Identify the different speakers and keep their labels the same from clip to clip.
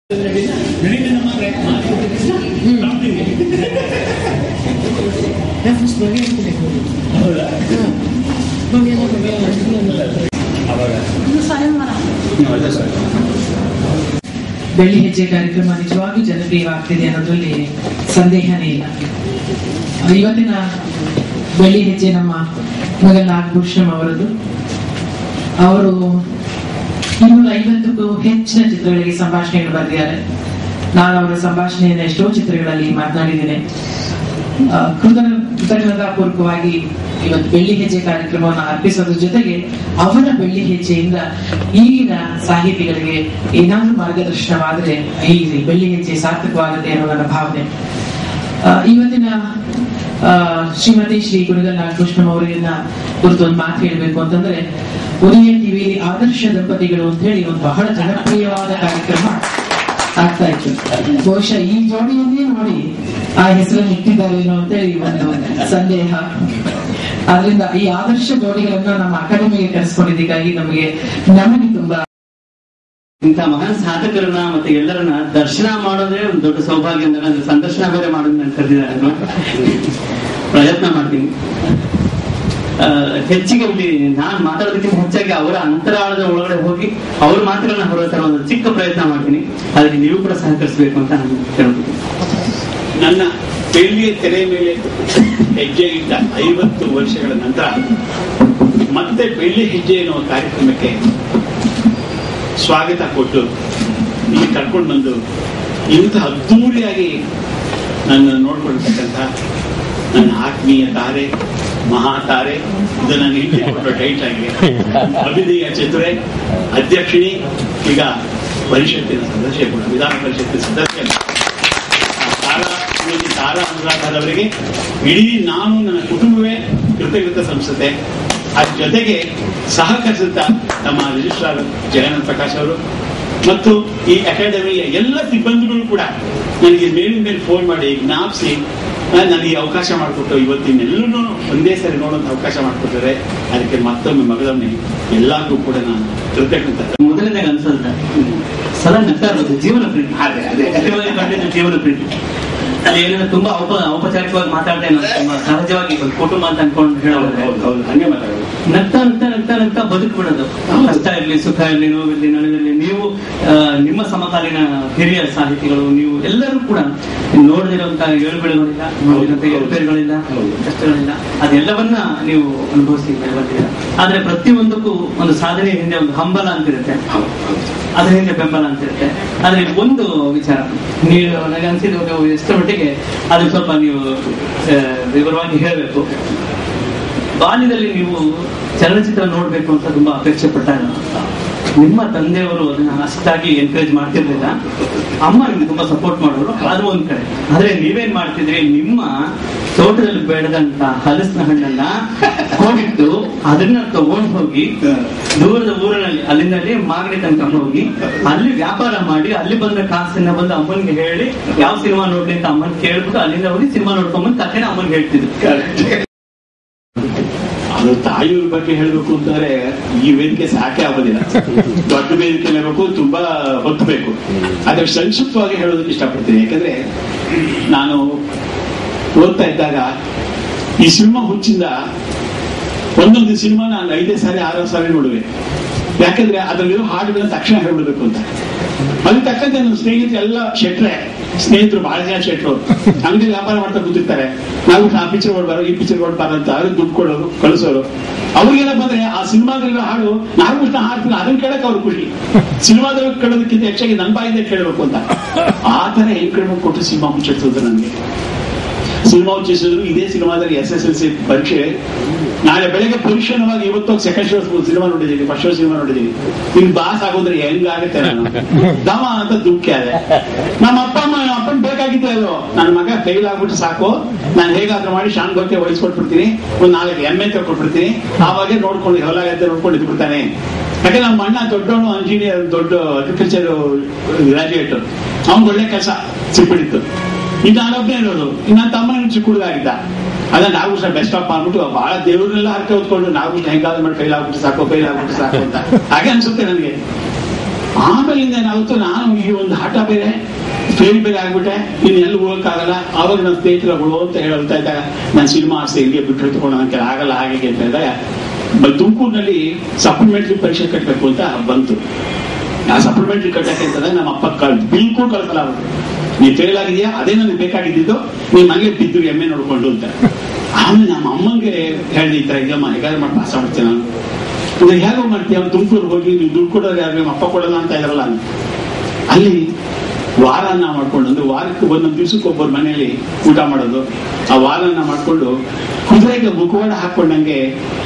Speaker 1: ಗಣಿತ ಮಾತ್ರ
Speaker 2: ಫಸ್ಟ್ ಬಗೆ ಹಾಕಬೇಕು
Speaker 1: ಹೌದಾ
Speaker 2: ಬಗೆ ಎಲ್ಲ ಬಗೆ ಎಲ್ಲ
Speaker 1: ಅವಾಗ
Speaker 2: ಇದು ಸ್ವಯಂವರ
Speaker 1: ಅದೇ ಸರ್
Speaker 3: ಬೆಳ್ಳಿ ಹೆಜ್ಜೆ ಕಾರ್ಯಕ್ರಮ ನಿಜವಾಗಿಯೂ ಜನಪ್ರಿಯವಾಗ್ತಿದೆ ಅನ್ನೋದ್ರಲ್ಲಿ ಸಂದೇಹನೇ ಇಲ್ಲ ಇವತ್ತಿನ ಬೆಳ್ಳಿ ಹೆಜ್ಜೆ ನಮ್ಮ ಮಗ ನಾಗಭೂಷಣಂ ಅವರದ್ದು ಅವರು ಇನ್ನೂರ ಐವತ್ತಕ್ಕೂ ಹೆಚ್ಚಿನ ಚಿತ್ರಗಳಿಗೆ ಸಂಭಾಷಣೆಯನ್ನು ಬರೆದಿದ್ದಾರೆ ನಾನು ಅವರ ಸಂಭಾಷಣೆಯನ್ನು ಎಷ್ಟೋ ಚಿತ್ರಗಳಲ್ಲಿ ಮಾತನಾಡಿದ್ದೇನೆ ಆ, ಕೃತಜ್ಞ ಕೃತಜ್ಞತಾಪೂರ್ವಕವಾಗಿ ಇವತ್ತು ಬೆಳ್ಳಿ ಹೆಜ್ಜೆ ಕಾರ್ಯಕ್ರಮವನ್ನು ಅರ್ಪಿಸೋದ್ರ ಜೊತೆಗೆ ಅವರ ಬೆಳ್ಳಿ ಹೆಜ್ಜೆಯಿಂದ ಈಗಿನ ಸಾಹಿತಿಗಳಿಗೆ ಏನಾದ್ರೂ ಮಾರ್ಗದರ್ಶನವಾದರೆ ಈ ಬೆಳ್ಳಿ ಹೆಜ್ಜೆ ಸಾರ್ಥಕವಾಗುತ್ತೆ ಅನ್ನೋ ನನ್ನ ಭಾವನೆ ಆ, ಇವತ್ತಿನ ಆ, ಶ್ರೀಮತಿ ಶ್ರೀ ಕುಣಿಗಲ್ ನಾಗಕೃಷ್ಣಂ ಅವರನ್ನ ಕುರಿತು ಒಂದು ಮಾತು ಹೇಳಬೇಕು ಅಂತಂದ್ರೆ ಉದಯ ಟಿವಿಯಲ್ಲಿ ಆದರ್ಶ ದಂಪತಿಗಳು ಅಂತ ಹೇಳಿ ಒಂದು ಬಹಳ ಜನಪ್ರಿಯವಾದ ಕಾರ್ಯಕ್ರಮ ಆಗ್ತಾ ಇತ್ತು ಬಹುಶಃ ಈ ಜೋಡಿಯನ್ನೇ ನೋಡಿ ಆ ಹೆಸರನ್ನು ಇಟ್ಟಿದ್ದಾರೇನೋ ಅಂತೇಳಿ ಒಂದು ಸಂದೇಹ ಆದ್ರಿಂದ ಈ ಆದರ್ಶ ಜೋಡಿಗಳನ್ನ ನಮ್ಮ ಅಕಾಡೆಮಿಗೆ ಕರೆಸ್ಕೊಂಡಿದ್ದಕ್ಕಾಗಿ ನಮಗೆ ನಮಗೆ ತುಂಬಾ
Speaker 4: ಇಂಥ ಮಹಾನ್ ಸಾಧಕರನ್ನ ಮತ್ತೆ ಎಲ್ಲರನ್ನ ದರ್ಶನ ಮಾಡೋದೇ ಒಂದು ದೊಡ್ಡ ಸೌಭಾಗ್ಯ ಅಂದ್ರೆ ಅಂದ್ರೆ ಸಂದರ್ಶನ ಬೇರೆ ಮಾಡೋದು ನಾನು ಕರೆದಿದ್ದಾರೆ ಪ್ರಯತ್ನ ಮಾಡ್ತೀನಿ ಆ, ಹೆಚ್ಚಿಗೆ ಇಲ್ಲಿ ನಾನ್ ಮಾತಾಡೋದಕ್ಕಿಂತ ಹೆಚ್ಚಾಗಿ ಅವರ ಅಂತರಾಳದ ಒಳಗಡೆ ಹೋಗಿ ಅವ್ರ ಮಾತುಗಳನ್ನ ಹೊರತರ ಒಂದು ಚಿಕ್ಕ ಪ್ರಯತ್ನ ಮಾಡ್ತೀನಿ ಅದಕ್ಕೆ ನೀವು ಕೂಡ ಸಹಕರಿಸಬೇಕು ಅಂತ ನಾನು ಕೇಳ್ತೀನಿ
Speaker 1: ನನ್ನ ಬೆಳ್ಳಿಯ ತೆರೆ ಮೇಲೆ ಹೆಜ್ಜೆ ಇಟ್ಟ ಐವತ್ತು ವರ್ಷಗಳ ನಂತರ ಮತ್ತೆ ಬೆಳ್ಳಿ ಹೆಜ್ಜೆ ಎನ್ನುವ ಕಾರ್ಯಕ್ರಮಕ್ಕೆ ಸ್ವಾಗತ ಕೊಟ್ಟು ಇಲ್ಲಿ ಕರ್ಕೊಂಡು ಬಂದು ಇಂಥ ಅದ್ದೂರಿಯಾಗಿ ನನ್ನ ನೋಡ್ಕೊಳ್ತಕ್ಕಂಥ ನನ್ನ ಆತ್ಮೀಯ ತಾರೆ ಮಹಾತಾರೆ ಇದು ನಾನು ಇಲ್ಲಿ ಕೊಟ್ಟ ಟೈಟ್ ಆಗಿದೆ ಅಭಿನಯ ಚತುರೆ ಅಧ್ಯಕ್ಷಿಣಿ ಈಗ ಪರಿಷತ್ತಿನ ಸದಸ್ಯ ಕೂಡ ವಿಧಾನ ಪರಿಷತ್ತಿನ ಸದಸ್ಯ ತಾರಾ ಶ್ರೀಮತಿ ತಾರಾ ಅನುರಾಧರವರಿಗೆ ಇಡೀ ನಾನು ನನ್ನ ಕುಟುಂಬವೇ ಕೃತಜ್ಞತ ಸಂಸ್ಥೆ ಅದ್ರ ಜೊತೆಗೆ ಸಹಕರಿಸುತ್ತಾ ನಮ್ಮ ರಿಜಿಸ್ಟ್ರಾರ್ ಜಗನ್ನಾಥ್ ಪ್ರಕಾಶ್ ಅವರು ಮತ್ತು ಈ ಅಕಾಡೆಮಿಯ ಎಲ್ಲ ಸಿಬ್ಬಂದಿಗಳು ಕೂಡ ನನಗೆ ಮೇಲಿನ ಮೇಲೆ ಫೋನ್ ಮಾಡಿ ಜ್ಞಾಪಿಸಿ ಆ, ನನಗೆ ಅವಕಾಶ ಮಾಡಿಕೊಟ್ಟು ಇವತ್ತಿನೆಲ್ಲರೂ ಒಂದೇ ಸರಿ ನೋಡುವಂತ ಅವಕಾಶ ಮಾಡಿಕೊಟ್ಟಿದ್ದಾರೆ ಅದಕ್ಕೆ ಮತ್ತೊಮ್ಮೆ ಮಗಳೊಮ್ಮೆ ಎಲ್ಲರಿಗೂ ಕೂಡ ನಾನು ಕೃತಜ್ಞತೆ
Speaker 4: ಮೊದಲನೇ ಅನ್ಸಲ್ತ ಸದಾ ನಗ್ತಾ ಇರೋದು ಜೀವನ ಪ್ರೀತಿ
Speaker 1: ಅದೇ ಅದೇ
Speaker 4: ಮುಖ್ಯವಾಗಿ ಕಂಡಿದ್ದು ಜೀವನ ಪ್ರೀತಿ ಅಲ್ಲಿ ಏನಿದೆ ತುಂಬಾ ಔಪ ಔಪಚಾರಿಕವಾಗಿ ಮಾತಾಡ್ತಾ ಇಲ್ಲ ತುಂಬಾ ಸಹಜವಾಗಿ ಒಂದು ಕುಟುಂಬ ಅಂತ ಅನ್ಕೊಂಡು
Speaker 1: ಹೌದು
Speaker 4: ಹೇಳೋದ್ರೆ
Speaker 1: ಹೌದು ಹೌದು ಹಂಗೆ ಮಾತಾಡೋದು
Speaker 4: ನಗ್ತಾ ನಗ್ತಾ ನಗ್ತಾ ನಗ್ತಾ ಬದುಕು ಬಿಡೋದು ಕಷ್ಟ ಇರ್ಲಿ ಸುಖ ಇರ್ಲಿ ನೋವಿರ್ಲಿ ನಲಿವಿರ್ಲಿ ನೀವು ಆ, ನಿಮ್ಮ ಸಮಕಾಲೀನ ಹಿರಿಯ ಸಾಹಿತಿಗಳು ನೀವು ಎಲ್ಲರೂ ಕೂಡ ನೋಡದಿರುವಂತ ಏಳುಬೀಳುಗಳಿಲ್ಲ ನೋಡಿದಂತ ಏರುಪೇರುಗಳಿಲ್ಲ
Speaker 1: ಹೌದು.
Speaker 4: ಕಷ್ಟಗಳಿಲ್ಲ ಅದೆಲ್ಲವನ್ನ ನೀವು ಅನುಭವಿಸಿ ಬಂದಿದ್ದೀರ ಆದ್ರೆ ಪ್ರತಿಯೊಂದಕ್ಕೂ ಒಂದು ಸಾಧನೆ ಹಿಂದೆ ಒಂದು ಹಂಬಲ ಅಂತಿರುತ್ತೆ
Speaker 1: ಹೌದು ಹೌದು
Speaker 4: ಅದ್ರ ಹಿಂದೆ ಬೆಂಬಲ ಅಂತಿರುತ್ತೆ ಆದ್ರೆ ಒಂದು ವಿಚಾರ ನೀವು ನನಗೆ ಅನ್ಸಿದ್ದು ನೀವು ಎಷ್ಟರ ಮಟ್ಟಿಗೆ ಅದನ್ನ ಸ್ವಲ್ಪ ನೀವು ಆ, ವಿವರವಾಗಿ ಹೇಳಬೇಕು ಬಾಲ್ಯದಲ್ಲಿ ನೀವು ಚಲನಚಿತ್ರ ನೋಡ್ಬೇಕು ಅಂತ ತುಂಬಾ ಅಪೇಕ್ಷೆ ಪಟ್ಟಾಗ ನಿಮ್ಮ ತಂದೆಯವರು ಅದನ್ನ ಅಷ್ಟಾಗಿ ಎನ್ಕರೇಜ್ ಮಾಡ್ತಿರ್ಲಿಲ್ಲ ಅಮ್ಮ ನಿಮ್ಗೆ ತುಂಬಾ ಸಪೋರ್ಟ್ ಮಾಡೋರು ಅದು ಒಂದ್ ಕಡೆ ಆದ್ರೆ ನೀವೇನ್ ಮಾಡ್ತಿದ್ರಿ ನಿಮ್ಮ ತೋಟದಲ್ಲಿ ಬೆಳೆದಂತ ಹಲಸಿನ ಹಣ್ಣನ್ನ ಕೊಂಡಿಟ್ಟು ಅದನ್ನ ತಗೊಂಡು ಹೋಗಿ ದೂರದ ಊರಿನಲ್ಲಿ ಅಲ್ಲಿಂದಲ್ಲಿ ಮಾಗಡಿ ತನಕ ಹೋಗಿ ಅಲ್ಲಿ ವ್ಯಾಪಾರ ಮಾಡಿ ಅಲ್ಲಿ ಬಂದ ಕಾಸನ್ನ ಬಂದು ಅಮ್ಮನ್ಗೆ ಹೇಳಿ ಯಾವ ಸಿನಿಮಾ ನೋಡ್ಲಿ ಅಂತ ಅಮ್ಮನ್ ಕೇಳ್ಬಿಟ್ಟು ಅಲ್ಲಿಂದ ಹೋಗಿ ಸಿನಿಮಾ ನೋಡ್ಕೊಂಡ್ಬಂದು ಕಥೆನ ಅಮ್ಮನ್ಗೆ ಹೇಳ್ತಿದ್ರು
Speaker 1: ಅದು ತಾಯಿಯವ್ರ ಬಗ್ಗೆ ಹೇಳ್ಬೇಕು ಅಂತಂದ್ರೆ ಈ ವೇದಿಕೆ ಸಾಕೆ ಆಗೋದಿಲ್ಲ ದೊಡ್ಡ ವೇದಿಕೆ ಬೇಕು ತುಂಬಾ ಹೊತ್ತಬೇಕು ಆದ್ರೆ ಸಂಕ್ಷಿಪ್ತವಾಗಿ ಹೇಳೋದಕ್ಕೆ ಇಷ್ಟಪಡ್ತೀನಿ ಯಾಕಂದ್ರೆ ನಾನು ಓದ್ತಾ ಇದ್ದಾಗ ಈ ಸಿನಿಮಾ ಹುಚ್ಚಿಂದ ಒಂದೊಂದು ಸಿನಿಮಾ ನಾನು ಐದೇ ಸಾರಿ ಆರೋ ಸಾರಿ ನೋಡುವೆ ಯಾಕಂದ್ರೆ ಅದರಲ್ಲಿರೋ ಹಾಡುಗಳನ್ನ ತಕ್ಷಣ ಹೇಳ್ಬಿಡ್ಬೇಕು ಅಂತ ಅದಕ್ಕೆ ತಕ್ಕಂತೆ ನನ್ನ ಸ್ನೇಹಿತರು ಎಲ್ಲ ಶೆಟ್ರೆ ಸ್ನೇಹಿತರು ಬಹಳ ಜನ ಶೆಟ್ರು ಅಂಗಡಿ ವ್ಯಾಪಾರ ಮಾಡ್ತಾ ಕೂತಿರ್ತಾರೆ ನಾವು ಆ ಪಿಕ್ಚರ್ ಕೊಡ್ಬಾರ ಈ ಪಿಕ್ಚರ್ ಕೊಡ್ಬಾರ ಅಂತ ಅವ್ರಿಗೆ ದುಡ್ಡು ಕೊಡೋರು ಕಳಿಸೋರು ಅವ್ರಿಗೆಲ್ಲ ಬಂದ್ರೆ ಆ ಸಿನಿಮಾದಲ್ಲಿರೋ ಹಾಡು ನಾನು ಇಷ್ಟ ಹಾಡ್ತೀನಿ ಅದನ್ನ ಕೇಳಕ್ ಅವ್ರು ಖುಷಿ ಸಿನಿಮಾದಲ್ಲಿ ಕೇಳೋದಕ್ಕಿಂತ ಹೆಚ್ಚಾಗಿ ನನ್ನ ಬಾಯಿಂದ ಕೇಳಬೇಕು ಅಂತ ಆ ತರ ಹೆಂಗ್ ಕೊಟ್ಟು ಸಿನಿಮಾ ಮುಚ್ಚಿಡ್ತದೆ ನನಗೆ ಸಿನಿಮಾ ಉಚ್ಚಿಸಿದ್ರು ಇದೇ ಸಿನಿಮಾದಲ್ಲಿ ಎಸ್ ಎಸ್ ಎಲ್ ಸಿ ಪರೀಕ್ಷೆ ನಾಳೆ ಬೆಳಗ್ಗೆ ಪುರುಷನವಾಗಿ ಇವತ್ತು ಸೆಕೆಂಡ್ ಶೋ ಸಿನಿಮಾ ನೋಡಿದೀನಿ ಫಸ್ಟ್ ಶೋ ಸಿನಿಮಾ ನೋಡಿದೀನಿ ನಿನ್ ಬಾಸ್ ಆಗೋದ್ರೆ ಹೆಂಗಾಗುತ್ತೆ ನಾನು ದಮ ಅಂತ ದುಃಖ ಅದೇ ನಮ್ಮ ಅಪ್ಪ ಅಮ್ಮ ನಮ್ಮ ಅಪ್ಪನ್ ಬೇಕಾಗಿತ್ತು ಅದು ನನ್ನ ಮಗ ಫೇಲ್ ಆಗ್ಬಿಟ್ಟು ಸಾಕು ನಾನು ಹೇಗಾದ್ರೂ ಮಾಡಿ ಶಾನ್ ಬಗ್ಗೆ ವಹಿಸ್ಕೊಟ್ಬಿಡ್ತೀನಿ ಒಂದ್ ನಾಲ್ಕು ಎಮ್ಮೆ ತಗೊಟ್ಬಿಡ್ತೀನಿ ಆವಾಗ ನೋಡ್ಕೊಂಡು ಹೊಲಾಗತ್ತೆ ನೋಡ್ಕೊಂಡು ಇದ್ಬಿಡ್ತಾನೆ ಯಾಕಂದ್ರೆ ನಮ್ಮ ಅಣ್ಣ ದೊಡ್ಡವನು ಇಂಜಿನಿಯರ್ ದೊಡ್ಡ ಅಗ್ರಿಕಲ್ಚರ್ ಗ್ರಾಜುಯೇಟ್ ಅವ್ನ್ ಒಳ್ಳೆ ಕೆಲಸ ಸಿಕ್ಬಿಡಿತ್ತು ಇದು ನಾನೊಬ್ಬನೇ ಇರೋದು ಇನ್ನ ತಮ್ಮ ಚಿಕ್ಕ ಹುಡುಗ ಆಗಿದ್ದ ಅದನ್ನ ನಾವು ಸಹ ಬೆಸ್ಟ್ ಆಫ್ ಮಾಡ್ಬಿಟ್ಟು ಬಹಳ ದೇವ್ರನ್ನೆಲ್ಲ ಹರಕೆ ಹೊತ್ಕೊಂಡು ನಾವು ಹೆಂಗಾದ್ರು ಮಾಡಿ ಫೈಲ್ ಆಗ್ಬಿಟ್ಟು ಸಾಕು ಫೈಲ್ ಆಗ್ಬಿಟ್ಟು ಸಾಕು ಅಂತ ಹಾಗೆ ಅನ್ಸುತ್ತೆ ನನಗೆ ಆಮೇಲಿಂದ ಏನಾಗುತ್ತೋ ನಾನು ಈ ಒಂದು ಹಠ ಬೇರೆ ಫೇಲ್ ಬೇರೆ ಆಗ್ಬಿಟ್ಟೆ ಇನ್ನು ಎಲ್ಲಿ ಹೋಗಕ್ಕಾಗಲ್ಲ ಆವಾಗ ನನ್ನ ಸ್ನೇಹಿತರುಗಳು ಅಂತ ಹೇಳ್ತಾ ಇದ್ದಾಗ ನಾನು ಸಿನಿಮಾ ಆಸೆ ಇಲ್ಲಿಗೆ ಬಿಟ್ಟು ಹಿಡ್ಕೊಂಡು ನನಗೆ ಆಗಲ್ಲ ಹಾಗೆ ಅಂತ ಹೇಳಿದಾಗ ಬ- ತುಮಕೂರಿನಲ್ಲಿ ಸಪ್ಲಿಮೆಂಟರಿ ಪರೀಕ್ಷೆ ಕಟ್ಟಬೇಕು ಅಂತ ಬಂತು ಆ ಸಪ್ಲಿಮೆಂಟರಿ ಕಟ್ಟಕ್ಕೆ ಅಂತಂದ್ರೆ ನಮ್ಮ ಅಪ್ಪ ಕಳ್ ಬಿಲ್ಕುಲ್ ಕಳ್ಸಲ್ಲ ಅವರು ನೀ ಫೇಲ್ ಆಗಿದೆಯಾ ಅದೇ ನನಗೆ ಬೇಕಾಗಿದ್ದು ನೀನ್ ಮನೇಲಿ ಬಿದ್ದು ಎಮ್ಮೆ ನೋಡ್ಕೊಂಡು ಅಂತ ಆಮೇಲೆ ನಮ್ಮ ಅಮ್ಮಂಗೆ ಹೇಳಿದ ಈ ತರ ಇದೆಯಮ್ಮ ಹೇಗಾದ್ರೆ ಮಾಡಿ ಪಾಸ್ ಆಗ್ತೀನಿ ನಾನು ಇದು ಹೇಗೋ ಮಾಡ್ತೀಯ ತುಮಕೂರು ಹೋಗಿ ನೀವು ದುಡ್ಡು ಕೊಡೋರು ಯಾರು ನಿಮ್ಮ ಅಪ್ಪ ಕೊಡಲ್ಲ ಅಂತ ಇದ್ರಲ್ಲ ಅಂತ. ಅಲ್ಲಿ ವಾರನ ಮಾಡ್ಕೊಂಡು ಅಂದ್ರೆ ವಾರಕ್ಕೆ ಒಂದೊಂದು ದಿವ್ಸಕ್ಕೆ ಒಬ್ಬರ ಮನೆಯಲ್ಲಿ ಊಟ ಮಾಡೋದು ಆ ವಾರನ ಮಾಡ್ಕೊಂಡು ಕುದುರೆಗೆ ಮುಖವಾಡ ಹಾಕೊಂಡಂಗೆ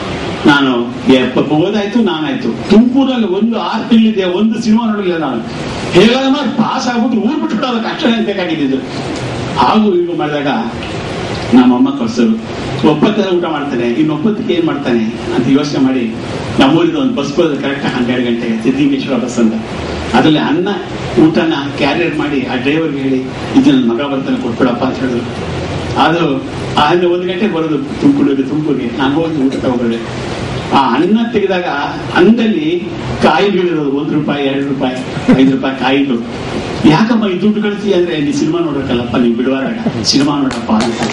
Speaker 1: ನಾನು ಎಪ್ಪ ಓದಾಯ್ತು ನಾನಾಯ್ತು ತುಮಕೂರಲ್ಲಿ ಒಂದು ಆರು ತಿಂಗಳಿದೆ ಒಂದು ಸಿನಿಮಾ ನೋಡಲಿಲ್ಲ ನಾನು ಹೇಗಾದ್ರೆ ಮಾಡಿ ಪಾಸ್ ಆಗ್ಬಿಟ್ಟು ಊರ್ ಬಿಟ್ಬಿಟ್ಟು ಅದಕ್ಕೆ ಅಕ್ಷರ ಬೇಕಾಗಿದ್ದು ಹಾಗೂ ಈಗ ಮಾಡಿದಾಗ ನಮ್ಮಮ್ಮ ಕಳ್ಸರು ಒಪ್ಪತ್ತರ ಊಟ ಮಾಡ್ತಾನೆ ಇನ್ನು ಒಪ್ಪತ್ತಿಗೆ ಏನ್ ಮಾಡ್ತಾನೆ ಅಂತ ಯೋಚನೆ ಮಾಡಿ ನಮ್ಮೂರಿದ ಒಂದು ಬಸ್ ಬರೋದು ಕರೆಕ್ಟ್ ಹನ್ನೆರಡು ಗಂಟೆಗೆ ಸಿದ್ಧಿಂಗೇಶ್ವರ ಬಸ್ ಅಂತ ಅದರಲ್ಲಿ ಅನ್ನ ಊಟನ ಕ್ಯಾರಿಯರ್ ಮಾಡಿ ಆ ಡ್ರೈವರ್ಗೆ ಹೇಳಿ ಇದು ನನ್ನ ಮಗ ಬರ್ತಾನೆ ಕೊಟ್ಬಿಡಪ್ಪ ಅಂತ ಹೇಳಿದ್ರು ಅದು ಆ ಹಣ್ಣು ಒಂದು ಗಂಟೆಗೆ ಬರೋದು ತುಮಕೂರಿಗೆ ತುಮಕೂರಿಗೆ ನಾನು ಹೋಗಿ ಊಟ ತಗೊಂಡ್ರೆ ಆ ಅನ್ನ ತೆಗೆದಾಗ ಅನ್ನದಲ್ಲಿ ಕಾಯಿಗಳಿರೋದು ಒಂದು ರೂಪಾಯಿ ಎರಡು ರೂಪಾಯಿ ಐದು ರೂಪಾಯಿ ಕಾಯಿಗಳು ಯಾಕಮ್ಮ ಈ ದುಡ್ಡು ಕಳಿಸಿ ಅಂದ್ರೆ ನೀ ಸಿನಿಮಾ ನೋಡಕ್ಕಲ್ಲಪ್ಪ ನೀವು ಬಿಡುವಾಗ ಸಿನಿಮಾ ನೋಡಪ್ಪ ಅಂತ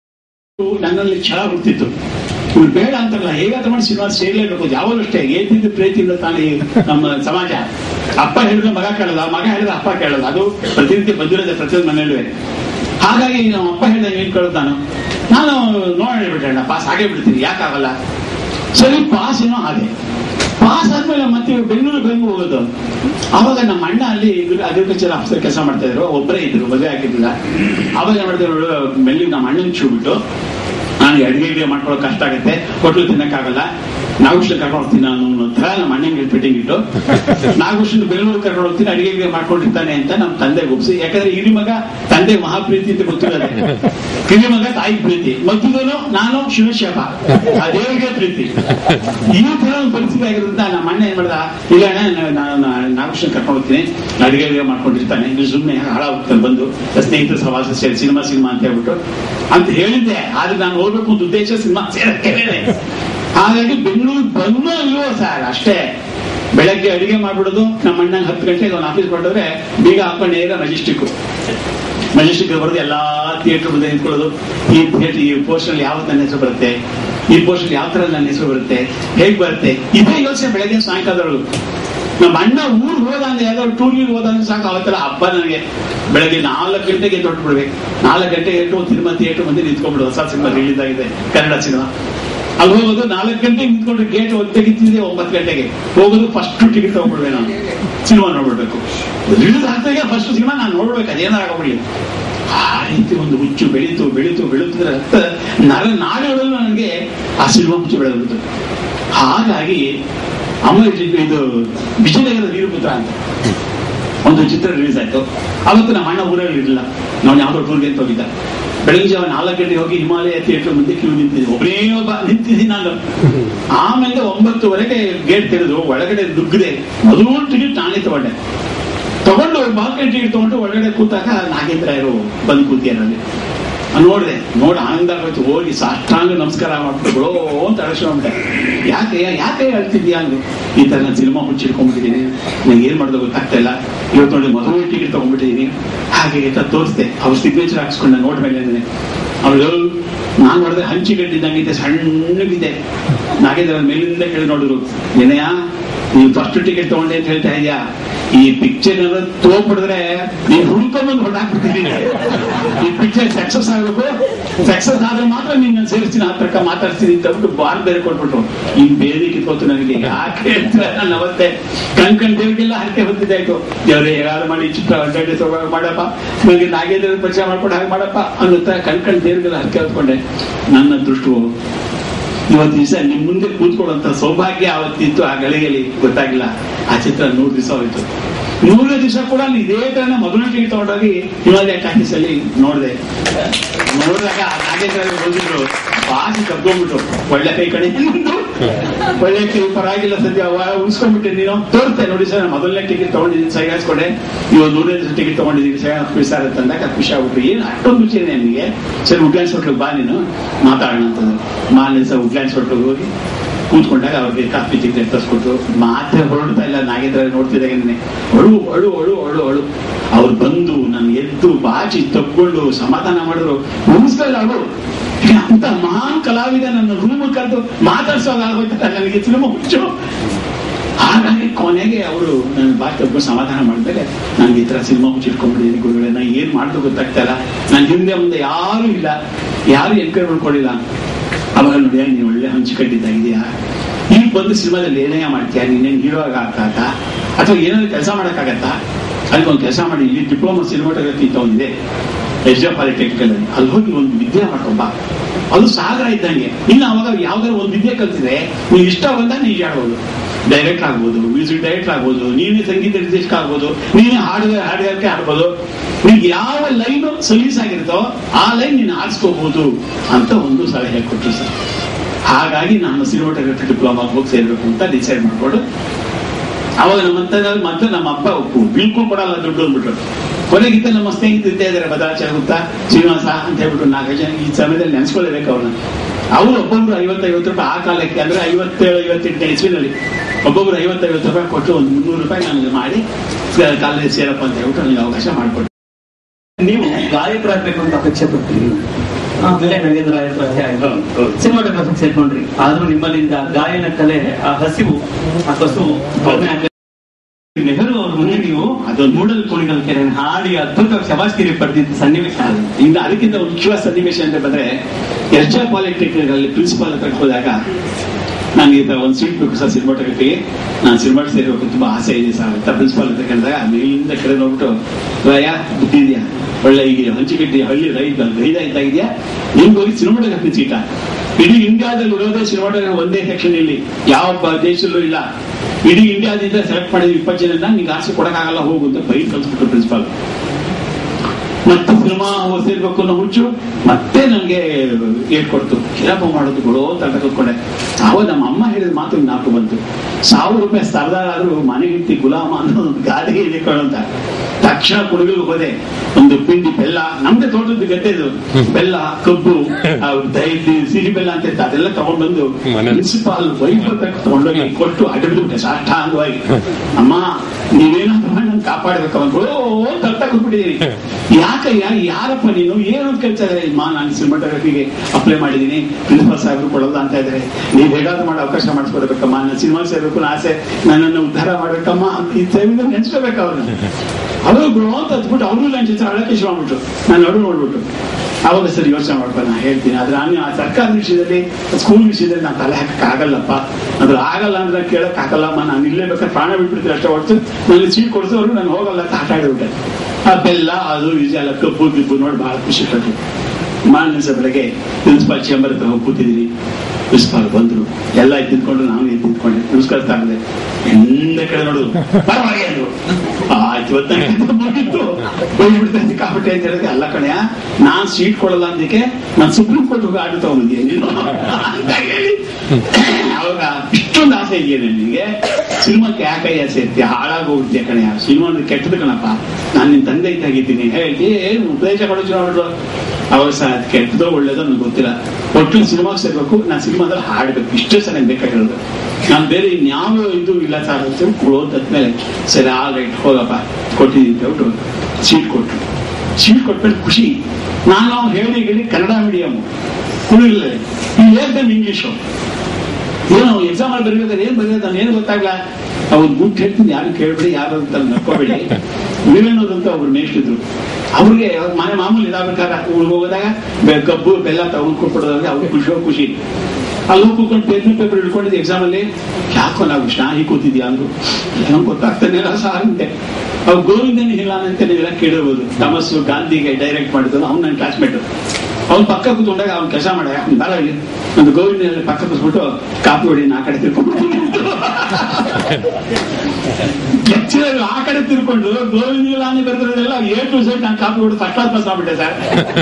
Speaker 1: ನನ್ನಲ್ಲಿ ಛಳ ಹುಡ್ತಿತ್ತು ಇವ್ರು ಬೇಡ ಅಂತಲ್ಲ ಹೇಗಾದ್ರೂ ಮಾಡಿ ಸಿನಿಮಾ ಸೇರ್ಲೇಬೇಕು ಯಾವಾಗಲೂ ಅಷ್ಟೇ ಏತಿದ್ದು ಪ್ರೀತಿಯಿಂದ ತಾನೇ ಈ ನಮ್ಮ ಸಮಾಜ ಅಪ್ಪ ಹೇಳಿದ್ರೆ ಮಗ ಕೇಳಲ್ಲ ಮಗ ಹೇಳಿದ್ರೆ ಅಪ್ಪ ಕೇಳಲ್ಲ ಅದು ಪ್ರತಿನಿತ್ಯ ಬಂದಿರೋದೆ ಪ್ರತಿಯೊಂದು ಮನೆಯಲ್ಲೂ ಹಾಗಾಗಿ ನಮ್ಮ ಅಪ್ಪ ಹೇಳಿದಾಗ ಏನ್ ಕೇಳೋದು ನಾನು ನಾನು ನೋಡಿ ಬಿಟ್ಟಣ್ಣ ಪಾಸ್ ಆಗೇ ಬಿಡ್ತೀನಿ ಯಾಕಾಗಲ್ಲ ಸರಿ ಪಾಸ್ ಏನೋ ಹಾಗೆ ಪಾಸ್ ಆದ್ಮೇಲೆ ಮತ್ತೆ ಬೆಂಗಳೂರಿಗೆ ಹೆಂಗ್ ಹೋಗೋದು ಅವಾಗ ನಮ್ಮ ಅಣ್ಣ ಅಲ್ಲಿ ಅಗ್ರಿಕಲ್ಚರ್ ಆಫೀಸರ್ ಕೆಲಸ ಮಾಡ್ತಾ ಇದ್ರು ಒಬ್ಬರೇ ಇದ್ರು ಮದುವೆ ಆಗಿರ್ಲಿಲ್ಲ ಅವಾಗ ಏನ್ ಮಾಡ್ತಿದ್ರು ಮೆಲ್ಲಿಗೆ ನಮ್ಮ ಅಣ್ಣನ ಚೂಬಿಟ್ಟು ನನಗೆ ಅಡಿಗೆ ಗಿಡಿಗೆ ಮಾಡ್ಕೊಳ್ಳೋಕೆ ಕಷ್ಟ ಆಗುತ್ತೆ ಹೋಟ್ಲು ತಿನ್ನಕ್ಕಾಗಲ್ಲ ನಾಗಭೂಷಣ ಕರ್ಕೊಂಡು ಹೋಗ್ತೀನಿ ನಾನು ಅನ್ನೋ ಥರ ನಮ್ಮ ಅಣ್ಣಂಗೆ ಫಿಟ್ಟಿಂಗ್ ಇಟ್ಟು ನಾಗಭೂಷಣ ಬೆಂಗಳೂರು ಕರ್ಕೊಂಡು ಹೋಗ್ತೀನಿ ಅಡಿಗೆ ಗಿಡಿಗೆ ಮಾಡ್ಕೊಂಡಿರ್ತಾನೆ ಅಂತ ನಮ್ಮ ತಂದೆ ಒಪ್ಸಿ ಯಾಕಂದ್ರೆ ಹಿರಿ ಮಗ ತಂದೆ ಮಹಾಪ್ರೀತಿ ಅಂತ ಗೊತ್ತಿರೋದೆ ಹಿರಿ ಮಗ ತಾಯಿ ಪ್ರೀತಿ ಮತ್ತೊಂದು ನಾನು ಶಿವಶೇಪ ಆ ದೇವರಿಗೆ ಪ್ರೀತಿ ಈ ತರ ಒಂದು ಪರಿಸ್ಥಿತಿ ಆಗಿರೋದ್ರಿಂದ ನಮ್ಮ ಅಣ್ಣ ಏನ್ ಮಾಡ್ದ ಇಲ್ಲ ಅಣ್ಣ ನಾ- ನಾನು ನಾಗಭೂಷಣ ಕರ್ಕೊಂಡು ಹೋಗ್ತೀನಿ ಅಡಿಗೆ ಗಿಡಿಗೆ ಮಾಡ್ಕೊಂಡಿರ್ತಾನೆ ಇಲ್ಲಿ ಸುಮ್ಮನೆ ಹಾಳಾಗ್ತಾನೆ ಬಂದು ಸ್ನೇಹಿತರ ಸಹವಾಸ ಸೇರಿ ಸಿನಿಮಾ ಸಿನಿಮಾ ಅಂತ ಹೇಳ್ಬಿಟ್ಟು ಅಂತ ಹೇಳಿದ್ದೆ ಆದ್ರೆ ನಾನು ಹೋಗ್ಬೇಕು ಅಂತ ಉದ್ದೇಶ ಸಿನಿಮಾ ಸೇರಕ್ಕೆ ಬೇರೆ ಹಾಗಾಗಿ ಬೆಂಗಳೂರು ಬಂದು ಇಲ್ವೋ ಸರ್ ಅಷ್ಟೇ ಬೆಳಗ್ಗೆ ಅಡಿಗೆ ಮಾಡ್ಬಿಡೋದು ನಮ್ಮ ಅಣ್ಣಂಗೆ ಹತ್ತು ಗಂಟೆಗೆ ಒಂದು ಆಫೀಸ್ ಹೊರಟಿದ್ರೆ ಬೀಗ ಹಾಕೊಂಡು ನೇರ ಮೆಜೆಸ್ಟಿಕ್ ಮೆಜೆಸ್ಟಿಕ್ ಬರೋದು ಎಲ್ಲಾ ಥಿಯೇಟರ್ ಮುಂದೆ ನಿಂತ್ಕೊಳ್ಳೋದು ಈ ಥಿಯೇಟರ್ ಈ ಪೋಸ್ಟರ್ ಯಾವ ನನ್ನ ಹೆಸರು ಬರುತ್ತೆ ಈ ಪೋಸ್ಟರ್ ಯಾವ ತರ ನನ್ನ ಹೆಸರು ಬರುತ್ತೆ ಹೇಗ್ ಬರುತ್ತೆ ಇದೇ ಯೋಚನೆ ಬೆಳಗ್ಗೆ ಸಾಯಂಕಾಲದೊಳಗು ನಮ್ಮ ಅಣ್ಣ ಊರ್ ಹೋದ ಅಂದ್ರೆ ಯಾವ್ದಾದ್ರು ಟೂರ್ ಗೀರ್ ಹೋದ ಅಂದ್ರೆ ಸಾಕು ಅವತ್ತೆಲ್ಲ ಹಬ್ಬ ನನಗೆ ಬೆಳಗ್ಗೆ ನಾಲ್ಕು ಗಂಟೆಗೆ ತೊಟ್ಟು ಬಿಡ್ಬೇಕು ನಾಲ್ಕು ಗಂಟೆಗೆ ಎದ್ದು ಸಿನಿಮಾ ಥಿಯೇಟರ್ ಮುಂದೆ ನಿಂತ್ಕೊಂಡ್ಬಿಡು ಹೊಸ ಸಿನಿಮಾ ರಿಲೀಸ್ ಆಗಿದೆ ಕನ್ನಡ ಸಿನಿಮಾ ಅಲ್ಲಿ ಹೋಗೋದು ನಾಲ್ಕು ಗಂಟೆಗೆ ನಿಂತ್ಕೊಂಡು ಗೇಟ್ ಒಂದು ತೆಗಿತಿದ್ದೆ ಒಂಬತ್ತು ಗಂಟೆಗೆ ಹೋಗೋದು ಫಸ್ಟ್ ಟಿಕೆಟ್ ತಗೊಂಡ್ಬಿಡ್ವೆ ನಾನು ಸಿನಿಮಾ ನೋಡ್ಬಿಡ್ಬೇಕು ರಿಲೀಸ್ ಆಗ್ತಾಗ ಫಸ್ಟ್ ಸಿನಿಮಾ ನಾನು ನೋಡ್ಬೇಕು ಅದೇನಾರ ಆಗಬಿಡಿ ಆ ರೀತಿ ಒಂದು ಹುಚ್ಚು ಬೆಳೀತು ಬೆಳೀತು ಬೆಳೀತಿದ್ರೆ ರಕ್ತ ನರ ನಾಡಿಗಳಲ್ಲಿ ನನಗೆ ಆ ಸಿನಿಮಾ ಹುಚ್ಚು ಬೆಳೆದ್ಬಿಡ್ತು ಹಾಗಾಗಿ ಅಮ್ಮ ಇದು- ಇದು ವಿಜಯನಗರದ ವೀರಪುತ್ರ ಅಂತ ಒಂದು ಚಿತ್ರ ರಿಲೀಸ್ ಆಯ್ತು ಅವತ್ತು ನಮ್ಮ ಅಣ್ಣ ಊರಲ್ಲಿ ಇರಲಿಲ್ಲ ನಾವು ಯಾವ್ದೋ ಟೂರ್ಗೆ ಅಂತ ಹೋಗಿದ್ದ ಬೆಳಗ್ಗೆ ಜಾವ ನಾಲ್ಕು ಗಂಟೆಗೆ ಹೋಗಿ ಹಿಮಾಲಯ ಥಿಯೇಟರ್ ಮುಂದೆ ಕ್ಯೂ ನಿಂತಿದ್ದೆ ಒಬ್ಬನೇ ಒಬ್ಬ ನಿಂತಿದ್ದೀನಿ ನಾನು ಆಮೇಲೆ ಒಂಬತ್ತುವರೆಗೆ ಗೇಟ್ ತೆಗೆದು ಒಳಗಡೆ ನುಗ್ಗಿದೆ ಮೊದಲು ಟಿಕೆಟ್ ನಾನೇ ತಗೊಂಡೆ ತಗೊಂಡು ಬಾಲ್ಕನಿ ಟಿಕೆಟ್ ತಗೊಂಡು ಒಳಗಡೆ ಕೂತಾಗ ನಾಗೇಂದ್ರ ಯಾರು ಬಂದು ಕೂತಿಯಾರಲ್ಲಿ ನೋಡಿದೆ ನೋಡಿ ಆನಂದ ಆಗೋಯ್ತು ಹೋಗಿ ಸಾಷ್ಟಾಂಗ ನಮಸ್ಕಾರ ಮಾಡ್ಬಿಟ್ಟು ಅಂತ ಅಳಿಸ್ಕೊಂಡ್ಬಿಟ್ಟೆ ಯಾಕೆ ಯಾಕೆ ಹೇಳ್ತಿದ್ಯಾ ಅಂದ್ರು ಈ ತರ ನಾನು ಸಿನಿಮಾ ಹುಚ್ಚಿಡ್ಕೊಂಡ್ಬಿಟ್ಟಿದ್ದೀನಿ ನಂಗೆ ಏನ್ ಮಾಡೋದು ಗೊತ್ತಾಗ್ತಾ ಇಲ್ಲ ಇವತ್ತು ನೋಡಿ ಮೊದಲು ಟಿಕೆಟ್ ತಗೊಂಡ್ಬಿಟ್ಟಿದ್ದೀನಿ ಹಾಗೆ ಅಂತ ತೋರಿಸ್ದೆ ಅವ್ರ ಸಿಗ್ನೇಚರ್ ಹಾಕ್ಸ್ಕೊಂಡೆ ನೋಡ್ ಮೇಲೆ ಅವಳು ನಾನ್ ನೋಡಿದ್ರೆ ಹಂಚಿ ಗಂಟಿದ್ದಂಗಿದೆ ಸಣ್ಣಗಿದೆ ನಾಗೇಂದ್ರ ಮೇಲಿಂದ ಕೇಳಿ ನೋಡಿದ್ರು ಏನಯ್ಯ ನೀನ್ ಫಸ್ಟ್ ಟಿಕೆಟ್ ತಗೊಂಡೆ ಅಂತ ಹೇಳ್ತಾ ಇದೀಯಾ ಈ ಪಿಕ್ಚರ್ ತೋಗ್ಬಿಡಿದ್ರೆ ನೀನ್ ಹುಡ್ಕೊಂಡ್ಬಂದು ಹೊಡಾಕ್ಬಿಟ್ಟಿದ್ದೀನಿ ಈ ಪಿಕ್ಚರ್ ಸಕ್ಸಸ್ ಆಗ್ಬೇಕು ಸಕ್ಸಸ್ ಆದ್ರೆ ಮಾತ್ರ ನಿನ್ನ ಸೇರಿಸ್ತೀನಿ ಆ ತನಕ ಮಾತಾಡ್ತೀನಿ ಅಂತ ಹೇಳ್ಬಿಟ್ಟು ಬಾರ್ ಬೇರೆ ಕೊಟ್ಬಿಟ್ರು ಈ ಬೇರೆ ಕಿತ್ಕೋತು ನನಗೆ ಯಾಕೆ ಹೇಳ್ತಾರೆ ನಾನು ಅವತ್ತೆ ಕಣ್ ಕಣ್ ದೇವ್ರಿಗೆಲ್ಲ ಹರಕೆ ಹೊಂದಿದ್ದಾಯ್ತು ದೇವ್ರೆ ಹೇಗಾದ್ರು ಮಾಡಿ ಈ ಚಿತ್ರ ಅಡ್ಡಾಡಿ ತಗೋ ಮಾಡಪ್ಪ ನನಗೆ ನಾಗೇಂದ್ರ ಪರಿಚಯ ಮಾಡ್ಕೊಂಡು ಹಾಗೆ ಮಾಡಪ್ಪ ಅನ್ನುತ್ತಾ ಕಣ್ ಕಣ್ ದೇವ್ರಿಗೆಲ್ಲ ಹರಕೆ ಹೊತ್ಕೊಂಡೆ ನನ್ನ ದೃಷ್ಟವು ಇವತ್ತು ದಿವಸ ನಿಮ್ ಮುಂದೆ ಕೂತ್ಕೊಳ್ಳುವಂತ ಸೌಭಾಗ್ಯ ಅವತ್ತಿತ್ತು ಆ ಗಳಿಗೆಯಲ್ಲಿ ಗೊತ್ತಾಗಿಲ್ಲ ಆ ಚಿತ್ರ ನೂರು ದಿವಸ ಹೋಯ್ತು ನೂರನೇ ದಿವಸ ಕೂಡ ಅಲ್ಲಿ ಇದೇ ತರ ಮೊದಲನೇ ಟಿಕೆಟ್ ತಗೊಂಡೋಗಿ ಹಿಮಾಲಯ ಟಾಕೀಸ್ ಅಲ್ಲಿ ನೋಡಿದೆ ನೋಡಿದಾಗ ನಾಗೇಂದ್ರ ಹೋಗಿದ್ರು ಬಾಸಿ ಕರ್ಕೊಂಡ್ಬಿಟ್ರು ಒಳ್ಳೆ ಕೈ ಕಡೆ ನಿಂತು, ಒಳ್ಳೆ ಕೈ ಪರವಾಗಿಲ್ಲ ಸದ್ಯ ಉಳಿಸ್ಕೊಂಡ್ಬಿಟ್ಟೆ ನೀನು ತೋರ್ತೆ ನೋಡಿ ಸರ್ ನಾನು ಮೊದಲನೇ ಟಿಕೆಟ್ ತಗೊಂಡಿದ್ದೀನಿ ಸೈ ಹಾಸ್ಕೊಂಡೆ ಇವತ್ತು ನೂರನೇ ದಿವಸ ಟಿಕೆಟ್ ತಗೊಂಡಿದ್ದೀನಿ ಸೈ ಖುಷಿ ಆಗುತ್ತೆ ಅಂದಾಗ ಖುಷಿ ಆಗ್ಬಿಟ್ರು ಏನು ಅಷ್ಟೊಂದು ಖುಷಿ ಇದೆ ನಿಮಗೆ ಸರಿ ಉಡ್ಲಾನ್ಸ್ ಹೋಟ್ಲಿಗೆ ಬಾ ನೀನು ಮಾತಾಡೋಣ ಅಂತಂದ್ರೆ ಮಾರನೇ ದಿವಸ ಉಡ್ಲಾನ್ಸ್ ಹೋಟ್ಲಿಗೆ ಹೋಗಿ ಕೂತ್ಕೊಂಡಾಗ ಅವ್ರಿಗೆ ಕಾಫಿ ಚಿಕ್ಕರೆ ತರಿಸ್ಕೊಟ್ರು ಮಾತ್ರ ಹೊರಡ್ತಾ ಇಲ್ಲ ನಾಗೇಂದ್ರ ನೋಡ್ತಿದ್ದಾಗ ನೆನೆ ಅಳು ಅಳು ಅಳು ಅಳು ಅಳು ಅವ್ರು ಬಂದು ನಾನು ಎದ್ದು ಬಾಚಿ ತಕ್ಕೊಂಡು ಸಮಾಧಾನ ಮಾಡಿದ್ರು ಮುಗಿಸ್ತಾ ಇಲ್ಲ ಅವರು ಅಂತ ಮಹಾನ್ ಕಲಾವಿದ ನನ್ನ ರೂಮ್ ಕರೆದು ಮಾತಾಡ್ಸೋದಾಗೋಯ್ತಲ್ಲ ನನಗೆ ಸಿನಿಮಾ ಹುಚ್ಚು ಹಾಗಾಗಿ ಕೊನೆಗೆ ಅವರು ನನ್ನ ಬಾಯಿ ತಗೊಂಡು ಸಮಾಧಾನ ಮಾಡಿದಾಗ ನಂಗೆ ಈ ತರ ಸಿನಿಮಾ ಮುಚ್ಚಿಟ್ಕೊಂಡ್ಬಿಟ್ಟಿದ್ದೀನಿ ಗುರುಗಳೇ ನಾ ಏನ್ ಮಾಡಿದ್ರು ಗೊತ್ತಾಗ್ತಾ ಇಲ್ಲ ನನ್ನ ಹಿಂದೆ ಮುಂದೆ ಯಾರು ಇಲ್ಲ ಯಾರು ಎನ್ಕರೇಜ್ ಮಾಡ್ಕೊಳ್ಳಿಲ್ಲ ಅವಾಗ ನೋಡಿ ನೀನು ಒಳ್ಳೆ ಹಂಚಿಕಟ್ಟಿದ್ದಾಗಿದೆಯಾ ಈಗ ಬಂದು ಸಿನಿಮಾದಲ್ಲಿ ಏನೇ ಮಾಡ್ತೀಯಾ ನೀನೇನು ಹೀರೋ ಆಗತ್ತ ಅಥವಾ ಏನಾದ್ರು ಕೆಲಸ ಮಾಡೋಕ್ಕಾಗತ್ತಾ ಅದಕ್ಕೆ ಒಂದು ಕೆಲಸ ಮಾಡಿ ಇಲ್ಲಿ ಡಿಪ್ಲೊಮಾ ಸಿನಿಮಾಟೋಗ್ರಫಿ ಅಂತ ಒಂದಿದೆ ಎಸ್ ಡಿ ಪಾಲಿಟೆಕ್ನಿಕಲ್ ಅಲ್ಲಿ ಅಲ್ಲಿ ಹೋಗಿ ಒಂದು ವಿದ್ಯೆ ಮಾಡ್ಕೊಂಬ ಅದು ಸಾಗರ ಇದ್ದಂಗೆ ಇನ್ನು ಅವಾಗ ಯಾವ್ದಾದ್ರು ಒಂದು ವಿದ್ಯೆ ಕಲ್ತಿದ್ರೆ ನೀನು ಇಷ್ಟ ಬಂದ ನೀ ಆಡ್ಬೋದು ಡೈರೆಕ್ಟ್ ಆಗ್ಬೋದು ಮ್ಯೂಸಿಕ್ ಡೈರೆಕ್ಟರ್ ಆಗ್ಬೋದು ನೀನೇ ಸಂಗೀತ ನಿರ್ದೇಶಕ ಆಗ್ಬೋದು ನೀನೇ ಹಾಡುಗಾರ ಹಾಡುಗಾರಿಕೆ ಆಡ್ಬೋದು ನಿಮ್ಗೆ ಯಾವ ಲೈನ್ ಸಲೀಸ್ ಆಗಿರುತ್ತೋ ಆ ಲೈನ್ ನೀನು ಆರಿಸ್ಕೋಬಹುದು ಅಂತ ಒಂದು ಸಲಹೆ ಕೊಟ್ಟರು ಸರ್ ಹಾಗಾಗಿ ನಾನು ಸಿನಿಮಾಟೋಗ್ರಫಿ ಡಿಪ್ಲೊಮಾ ಹೋಗಿ ಸೇರ್ಬೇಕು ಅಂತ ಡಿಸೈಡ್ ಮಾಡ್ಕೊಂಡು ಅವಾಗ ನಮ್ಮ ಮತ್ತೆ ಮತ್ತೆ ನಮ್ಮ ಅಪ್ಪ ಬಿಲ್ಕುಲ್ ಕೊಡಲ್ಲ ದುಡ್ಡು ಅಂದ್ಬಿಟ್ರು ಕೊನೆಗಿಂತ ನಮ್ಮ ಸ್ನೇಹಿತರು ಇದ್ದೇ ಇದ್ದಾರೆ ಭದ್ರಾಚಾರ್ಯ ಗುಪ್ತ ಶ್ರೀನಿವಾಸ ಅಂತ ಹೇಳ್ಬಿಟ್ಟು ನಾಲ್ಕು ಜನ ಈ ಸಮಯದಲ್ಲಿ ನೆನೆಸ್ಕೊಳ್ಳೇಬೇಕು ಅವ್ರನ್ನ ಅವರು ಒಬ್ಬೊಬ್ರು ಐವತ್ತೈವತ್ತು ರೂಪಾಯಿ ಆ ಕಾಲಕ್ಕೆ ಅಂದ್ರೆ ಐವತ್ತೇಳು ಐವತ್ತೆಂಟನೇ ಇಸ್ವಿನಲ್ಲಿ ಒಬ್ಬೊಬ್ರು ಐವತ್ತೈವತ್ತು ರೂಪಾಯಿ ಕೊಟ್ಟು ಒಂದು ಮುನ್ನೂರು ರೂಪಾಯಿ ನನಗೆ ಮಾಡಿ ಕಾಲೇಜ್ ಸೇರಪ್ಪ ಅಂತ ಹೇಳ್ಬಿಟ್ಟು ನನಗೆ ಅವಕಾಶ ಮಾಡಿಕೊಟ್ಟು
Speaker 4: ನೀವು ಗಾಯಕರಾಗಬೇಕು ಅಂತ ಅಪೇಕ್ಷೆ ಪಡ್ತೀರಿ ಆಮೇಲೆ ನಗೇಂದ್ರ ರಾಯಪ್ರಾಧ್ಯ ಆಯ್ತು
Speaker 1: ಹೌದು, ಹೌದು.
Speaker 4: ಸಿನಿಮಾಟೋಗ್ರಫಿ ಸೇರ್ಕೊಂಡ್ರಿ ಆದ್ರೂ ನಿಮ್ಮಲ್ಲಿಂದ ಗಾಯನ ಕಲೆ ಆ ಹಸಿವು ಆ ಕಸುವು ಕಡಿಮೆ ಆಗ್ಲಿಲ್ಲ. ನೆಹರು ಅವ್ರ ಮುಂದೆ ನೀವು ಅದೊಂದು ಮೂಡಲ್ ಕೋಣಿಗಲ್ ಕೆರೆ ಹಾಡಿ ಅದ್ಭುತವಾಗಿ ಶಬಾಷ್ಗಿರಿ ಪಡೆದಿದ್ದ ಸನ್ನಿವೇಶ ಅದು.
Speaker 1: ಇನ್ನು ಅದಕ್ಕಿಂತ ಒಂದು ಮುಖ್ಯವಾದ ಸನ್ನಿವೇಶ ಅಂತ ಬಂದ್ರೆ ಎಸ್ ಜೆ ಪಾಲಿಟೆಕ್ನಿಕ್ ಅಲ್ಲಿ ಪ್ರಿನ್ಸಿಪಾಲ್ ಹತ್ರ ಹೋದಾಗ ನನಗೆ ಈ ತರ ಒಂದು ಸೀಟ್ ಬೇಕು ಸರ್ ಸಿನಿಮಾಟೋಗ್ರಫಿಗೆ ನಾನು ಸಿನಿಮಾ ಸೇರಬೇಕು ತುಂಬಾ ಆಸೆ ಇದೆ ಸರ್ ಅಂತ ಪ್ರಿನ್ಸಿಪಾಲ್ ಹತ್ರ ಕೇಳಿದಾಗ ಮೇಲಿಂದ ಕಡೆ ನೋಡ್ಬಿಟ್ಟು ರಾಯ ಬುದ್ಧಿದ್ಯಾ ಒಳ್ಳೆ ಈಗ ಹಂಚಿಕಟ್ಟಿ ಹಳ್ಳಿ ರೈತ ರೈತ ಇದ್ದಾಗಿದ್ಯಾ ನಿಮ್ಗೆ ಹೋಗಿ ಸಿನಿಮಾಟೋಗ್ರಫಿ ಸೀಟ ಇಡೀ ಇಂಡಿಯಾದಲ್ಲಿ ಇರೋದೇ ಸಿನಿಮಾಟೋಗ್ರಫಿ ಒಂದೇ ಸೆಕ್ಷನ್ ಇಲ್ಲಿ ಯಾವ ಬ- ದೇಶದಲ್ಲೂ ಇಲ್ಲ ಇಡೀ ಇಂಡಿಯಾದಿಂದ ಸೆಲೆಕ್ಟ್ ಮಾಡಿದ ಇಪ್ಪತ್ತು ಜನ ನಿಂಗೆ ಆಸೆ ಕೊಡಕ್ಕಾಗಲ್ಲ ಹೋಗು ಅಂತ ಬೈ ಕಲ್ಸ್ಬಿಟ್ರು ಪ್ರಿನ್ಸಿಪಾಲ್ ಮತ್ತೆ ಸಿನಿಮಾ ಸೇರ್ಬೇಕು ಅನ್ನೋ ಹುಚ್ಚು ಮತ್ತೆ ನನಗೆ ಹೇಳ್ಕೊಡ್ತು ಕಿರಪ ಮಾಡೋದು ಬಿಡೋ ಅಂತ ಕಲ್ತ್ಕೊಂಡೆ ಅವಾಗ ನಮ್ಮ ಅಮ್ಮ ಹೇಳಿದ ಮಾತು ನಾಲ್ಕು ಬಂತು ಸಾವಿರ ರೂಪಾಯಿ ಸರ್ದಾರ ಆದ್ರೂ ಮನೆಗಿತ್ತಿ ಗುಲಾಮ ಅನ್ನೋ ಒಂದು ಗಾದೆ ಇದೆ ಅಂತ ತಕ್ಷಣ ಕುಡುಗಲು ಹೋದೆ ಒಂದು ಪಿಂಡಿ ಬೆಲ್ಲ ನಮ್ದೇ ತೋಟದ ಗದ್ದೆ ಇದು ಬೆಲ್ಲ ಕಬ್ಬು ಆ ದೈದಿ ಸಿಹಿ ಬೆಲ್ಲ ಅಂತ ಇತ್ತು ಅದೆಲ್ಲ ತಗೊಂಡ್ ಬಂದು
Speaker 5: ಮನೇಲಿ.
Speaker 1: ಪ್ರಿನ್ಸಿಪಾಲ್ ವೈಫ್ ತಗೊಂಡೋಗಿ ಕೊಟ್ಟು ಅಡ್ಡಬಿಟ್ಟು ಸಾಷ್ಟಾಂಗವಾಗಿ ಅಮ್ಮ ನೀವೇನಾದ್ರೂ ಮಾಡಿ ನನ್ ಕಾಪಾಡ್ಬೇಕು ಅವನು ಕರ್ತ ಕೂತ್ಬಿಟ್ಟಿದೀನಿ ಯಾಕಯ್ಯ ಯಾರಪ್ಪ ನೀನು ಏನು ಅಂತ ಕೇಳ್ತಾ ಇದ್ದಾರೆ ಮಾ ನಾನು ಸಿನಿಮಾಟೋಗ್ರಫಿಗೆ ಅಪ್ಲೈ ಮಾಡಿದೀನಿ ಪ್ರಿನ್ಸಿಪಾಲ್ ಸಾಹೇಬ್ರು ಕೊಡಲ್ಲ ಅಂತ ಇದ್ದಾರೆ ನೀವ್ ಹೇಗಾದ್ರೂ ಮಾಡಿ ಅವಕಾಶ ಮಾಡಿಸ್ಕೊಡ್ಬೇಕಮ್ಮ ನಾನು ಸಿನಿಮಾ ಸೇರ್ಬೇಕು ಅನ್ನೋ ಆಸೆ ನನ್ನನ್ನು ಉದ್ಧಾರ ಮಾಡ್ಬೇಕಮ್ಮ ಅಂತ ಈ ಟೈಮಿಂದ ನೆನ್ಸ್ಕೋಬೇಕು ಅವ್ರನ್ನ ಅವರು ಬಿಡೋ ಅಂತ ಹತ್ಬಿಟ್ಟು ಅವರು ನನ್ನ ಜೊತೆ ಅಳಕ್ಕೆ ಶುರು ಮಾಡ್ಬಿಟ್ರು ನಾನು ನೋಡು ನೋಡ್ಬಿಟ್ಟು ಅವಾಗ ಸರ್ ಯೋಚನೆ ಮಾಡ್ಕೊಂಡು ನಾನು ಹೇಳ್ತೀನಿ ಆದ್ರೆ ನಾನು ಆ ಸರ್ಕಾರದ ವಿಷಯದಲ್ಲಿ ಸ್ಕೂಲ್ ವಿಷಯದಲ್ಲಿ ನಾನು ತಲೆ ಹಾಕಕ್ ಆಗಲ್ಲಪ್ಪ ಅದ್ರ ಆಗಲ್ಲ ಅಂದ್ರೆ ಕೇಳಕ್ ಆಗಲ್ಲಮ್ಮ ನಾನು ಇಲ್ಲೇ ಬೇಕಾದ್ರೆ ಪ್ರಾಣ ಬಿಟ್ಬಿಡ್ತೀನಿ ಅಷ್ಟೇ ಹೊರತು ನನಗೆ ಸೀಟ್ ಕೊಡಿಸೋರು ನಾನು ಹೋಗಲ್ಲ ಅಂತ ಆಟ ಆಡಿಬಿಟ್ಟೆ ಆ ಬೆಲ್ಲ ಅದು ಇದು ಎಲ್ಲ ಕಬ್ಬು ಗಿಬ್ಬು ನೋಡಿ ಬಹಳ ಖುಷಿ ಪಟ್ಟು ಮಾರನೇ ದಿವಸ ಬೆಳಗ್ಗೆ ಪ್ರಿನ್ಸಿಪಾಲ್ ಚೇಂಬರ್ ಹತ್ರ ಹೋಗಿ ಕೂತಿದ್ದೀನಿ ಪ್ರಿನ್ಸಿಪಾಲ್ ಬಂದ್ರು ಎಲ್ಲ ಎದ್ದು ನಿಂತ್ಕೊಂಡು ನಾನು ಎದ್ದು ನಿಂತ್ಕೊಂಡೆ ನಮಸ್ಕಾರ ತಾಂಡೆ ಎಂದ ಕಡೆ ನೋಡು ಪರವಾಗಿ ಅಂದ್ರು ಆಯ್ತು ಇವತ್ತ ಮುಗಿತು ಹೋಗ್ಬಿಡ್ತಾ ಸಿಕ್ಕಾಪಟ್ಟೆ ಅಂತ ಹೇಳಿದ್ರೆ ಅಲ್ಲ ಕಣೆಯ ನಾನ್ ಸೀಟ್ ಕೊಡಲ್ಲ ಅಂದಕ್ಕೆ ನಾನು ಸುಪ್ರೀಂ ಕೋರ್ಟ್ ಹೋಗಿ ಆಡು ತಗೊಂಡಿದ್ದೀನಿ ನೀನು ಅಂತ ಹೇಳಿ ಅವಾಗ ಇಷ್ಟೊಂದು ಆಸೆ ಇದೆಯಾ ನಿನಗೆ ಸಿನಿಮಾಕ್ಕೆ ಯಾಕಯ್ಯ ಸೇರ್ತೀಯ ಹಾಳಾಗೋಗ್ತೀಯ ಕಣೆಯ ಸಿನಿಮಾ ಅಂದ್ರೆ ಕೆಟ್ಟದು ಕಣಪ್ಪ ನಾನು ನಿನ್ ತಂದೆ ಇದ್ದಾಗಿದ್ದೀನಿ ಹೇಳ್ತಿ ಏನು ಉಪದೇಶ ಕೊಡೋ ನೋಡ್ರು ಅವಾಗ ಸಹ ಅದ್ ಕೆಟ್ಟದೋ ಒಳ್ಳೇದೋ ನನಗೆ ಗೊತ್ತಿಲ್ಲ ಒಟ್ಟು ಸಿನಿಮಾಗೆ ಸೇರ್ಬೇಕು ನಾನು ಸಿನಿಮಾದಲ್ಲಿ ಹಾಡ್ಬೇಕು ಇಷ್ಟೇ ಸಹ ನನಗೆ ಬೇಕಾಗಿರೋದು ನಾನು ಬೇರೆ ಇನ್ಯಾವ ಇದು ಇಲ್ಲ ಸರ್ ಅಂತ ಕೊಡೋದಾದ್ಮೇಲೆ ಸರಿ ಆಲ್ ರೈಟ್ ಹೋಗಪ್ಪ ಕೊಟ್ಟಿದ್ದೀನಿ ಅಂತ ಹೇಳ್ಬಿಟ್ಟು ಸೀಟ್ ಕೊಟ್ರು ಸೀಟ್ ಕೊಟ್ಮೇಲೆ ಖುಷಿ ನಾನು ಹೇಳಿ ಹೇಳಿ ಕನ್ನಡ ಮೀಡಿಯಂ ಕುಳಿಲ್ಲ ಈ ಏಕ್ದಮ್ ಇಂಗ್ಲಿಷು ಏನು ಎಕ್ಸಾಮ್ ಅಲ್ಲಿ ಬರೀಬೇಕಾದ್ರೆ ಏನ್ ಬರೀಬೇಕು ನಾನು ಏನು ಗೊತ್ತಾಗ್ಲ ಅವ್ರು ಗುಡ್ ಹೇಳ್ತೀನಿ ಯಾರು ಕೇಳ್ಬೇಡಿ ಯಾರು ಅಂತ ನಡ್ಕೋಬೇಡಿ ವಿವೇನೋದ್ ಅಂತ ಒಬ್ರು ಮೇಷ್ಟಿದ್ರು ಅವ್ರಿಗೆ ಅವ್ರ ಮನೆ ಮಾಮೂಲಿ ಇದಾಗಬೇಕಾದ್ರೆ ಊರಿಗೆ ಹೋಗೋದಾಗ ಬೆ- ಕಬ್ಬು ಬೆಲ್ಲ ತಗೊಂಡು ಕೊಟ್ಬಿಡೋದಾಗ ಅವ್ರಿಗೆ ಖುಷಿ ಖುಷಿ ಅಲ್ಲಿ ಹೋಗಿ ಕೂತ್ಕೊಂಡು ಪೇಪರ್ ಪೇಪರ್ ಹಿಡ್ಕೊಂಡಿದ್ದೆ ಎಕ್ಸಾಮ್ ಅಲ್ಲಿ ಯಾಕೋ ನಾವು ಶಾಹಿ ಕೂತಿದ್ಯಾ ಅಂದ್ರು ಏನೋ ಗೊತ್ತಾಗ್ತಾನೆ ಇಲ್ಲ ಸಾರ್ ಅಂತೆ ಅವ್ರು ಗೋವಿಂದನ್ ಹಿಲಾನ್ ಅಂತ ನೀವೆಲ್ಲ ಕೇಳಿರ್ಬೋದು ತಮಸ್ಸು ಗಾಂಧಿಗೆ ಡೈರೆಕ್ಟ್ ಮಾಡಿದ್ರು ಅವ್ನು ನನ್ನ ಕ್ಲಾಸ್ಮೇಟ್ ಅವ್ನು ಪಕ್ಕ ಕೂತ್ಕೊಂಡಾಗ ಅವ್ನು ಕೆಲಸ ಮಾಡ ಬರ ಇಲ್ಲಿ ಒಂದು ಗೋವಿಂದ ಪಕ್ಕ ಕೂತ್ಬಿಟ್ಟು ಕಾಪಿ ಹೊಡಿ ನಾ ಕಡೆ ತಿರ್ಕೊಂಡು ಲೆಕ್ಚರರ್ ಆ ಕಡೆ ತಿರ್ಕೊಂಡು ಗೋವಿಂದ ಹಿಲಾನಿ ಬರ್ತಿರೋದೆಲ್ಲ ಎ ಟು ಸೆಟ್ ನಾನು ಕಾಪಿ ಹೊಡಿ ಫಸ್ಟ್ ಕ್ಲಾಸ್ ಪಾಸ್ ಆಗ್ಬಿಟ್ಟೆ ಸರ್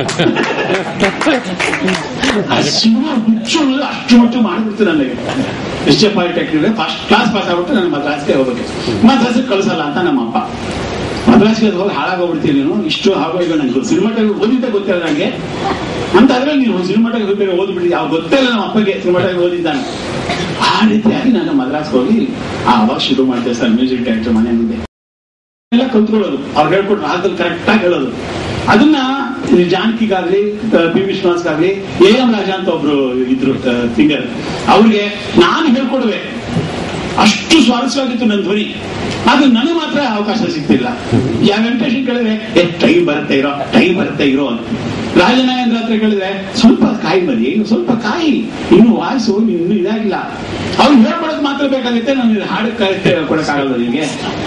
Speaker 1: ಆ ಶಿವ ಹುಚ್ಚು ಅಷ್ಟು ಮಟ್ಟು ಮಾಡ್ಬಿಡ್ತು ನನಗೆ S A polytechnic first class pass ಆಗ್ಬಿಟ್ಟು ನಾನು ಮದ್ರಾಸ್ಗೆ ಹೋಗ್ಬೇಕು ಮದ್ರಾಸಿಗೆ ಕಳಿಸಲ್ಲ ಅಂತ ನಮ್ಮ ಅಪ್ಪ ಮದ್ರಾಸ್ಗೆ ಹೋಗಿ ಹಾಳಾಗೋಗ್ಬಿಡ್ತೀನಿ ನೀನು ಇಷ್ಟು ಆಗೋಯ್ತು ನಂಗೆ ಸಿನಿಮಾಟಾಗಿ ಓದಿದ್ದೆ ಗೊತ್ತಿಲ್ಲ ನನಗೆ ಅಂತ ಅದ್ರಲ್ಲಿ ನೀನು ಸಿನಿಮಾಟಾಗಿ ಹೋಗಿ ಓದ್ಬಿಟ್ಟು ಯಾವ ಗೊತ್ತಿಲ್ಲ ನಮ್ಮ ಅಪ್ಪಗೆ ಸಿನಿಮಾಟಾಗಿ ಓದಿದ್ದಾನೆ ಆ ರೀತಿಯಾಗಿ ನಾನು ಮದ್ರಾಸ್ಗೆ ಹೋಗಿ ಆ ಅವಾಗ ಶುರು ಮಾಡ್ತೇವೆ ಸರ್ ಮ್ಯೂಸಿಕ್ ಡೈರೆಕ್ಟರ್ ಮನೆ ಮುಂದೆ ಎಲ್ಲ ಕಲ್ತ್ಕೊಳ್ಳೋದು ಅವ್ರು ಹೇಳ್ಕೊಟ್ರು ರಾಗದಲ್ಲಿ ಕರೆಕ್ಟ್ ಆಗಿ ಹೇಳೋದು ಅದನ್ನ ಈ ಜಾನಕಿಗಾಗ್ಲಿ ಪಿ ವಿಶ್ವಾಸ್ಗಾಗ್ಲಿ ಎ ಎಂ ರಾಜಾ ಅಂತ ಒಬ್ರು ಇದ್ರು ಸಿಂಗರ್ ಅವ್ರಿಗೆ ನಾನು ಹೇಳ್ಕೊಡುವೆ ಅಷ್ಟು ಸ್ವಾರಸ್ಯವಾಗಿತ್ತು ನನ್ನ ಧ್ವನಿ ಅದು ನನಗೆ ಮಾತ್ರ ಅವಕಾಶ ಸಿಗ್ತಿಲ್ಲ ಯಾವ ವೆಂಕಟೇಶನ್ ಕೇಳಿದ್ರೆ ಏ ಟೈಮ್ ಬರುತ್ತೆ ಇರೋ ಟೈಮ್ ಬರುತ್ತೆ ಇರೋ ಅಂತ ರಾಜನಾಯಂದ್ರ ಹತ್ರ ಕೇಳಿದ್ರೆ ಸ್ವಲ್ಪ ಕಾಯಿ ಮರಿ ಸ್ವಲ್ಪ ಕಾಯಿ ಇನ್ನು ವಾಯ್ಸು ಇನ್ನು ಇದಾಗಿಲ್ಲ ಅವ್ರು ಹೇಳ್ಕೊಡೋದು ಮಾತ್ರ ಬೇಕಾಗುತ್ತೆ ನಾನು ಹಾಡು ಕೊಡಕ್ಕಾಗಲ್ಲ ನಿಮಗೆ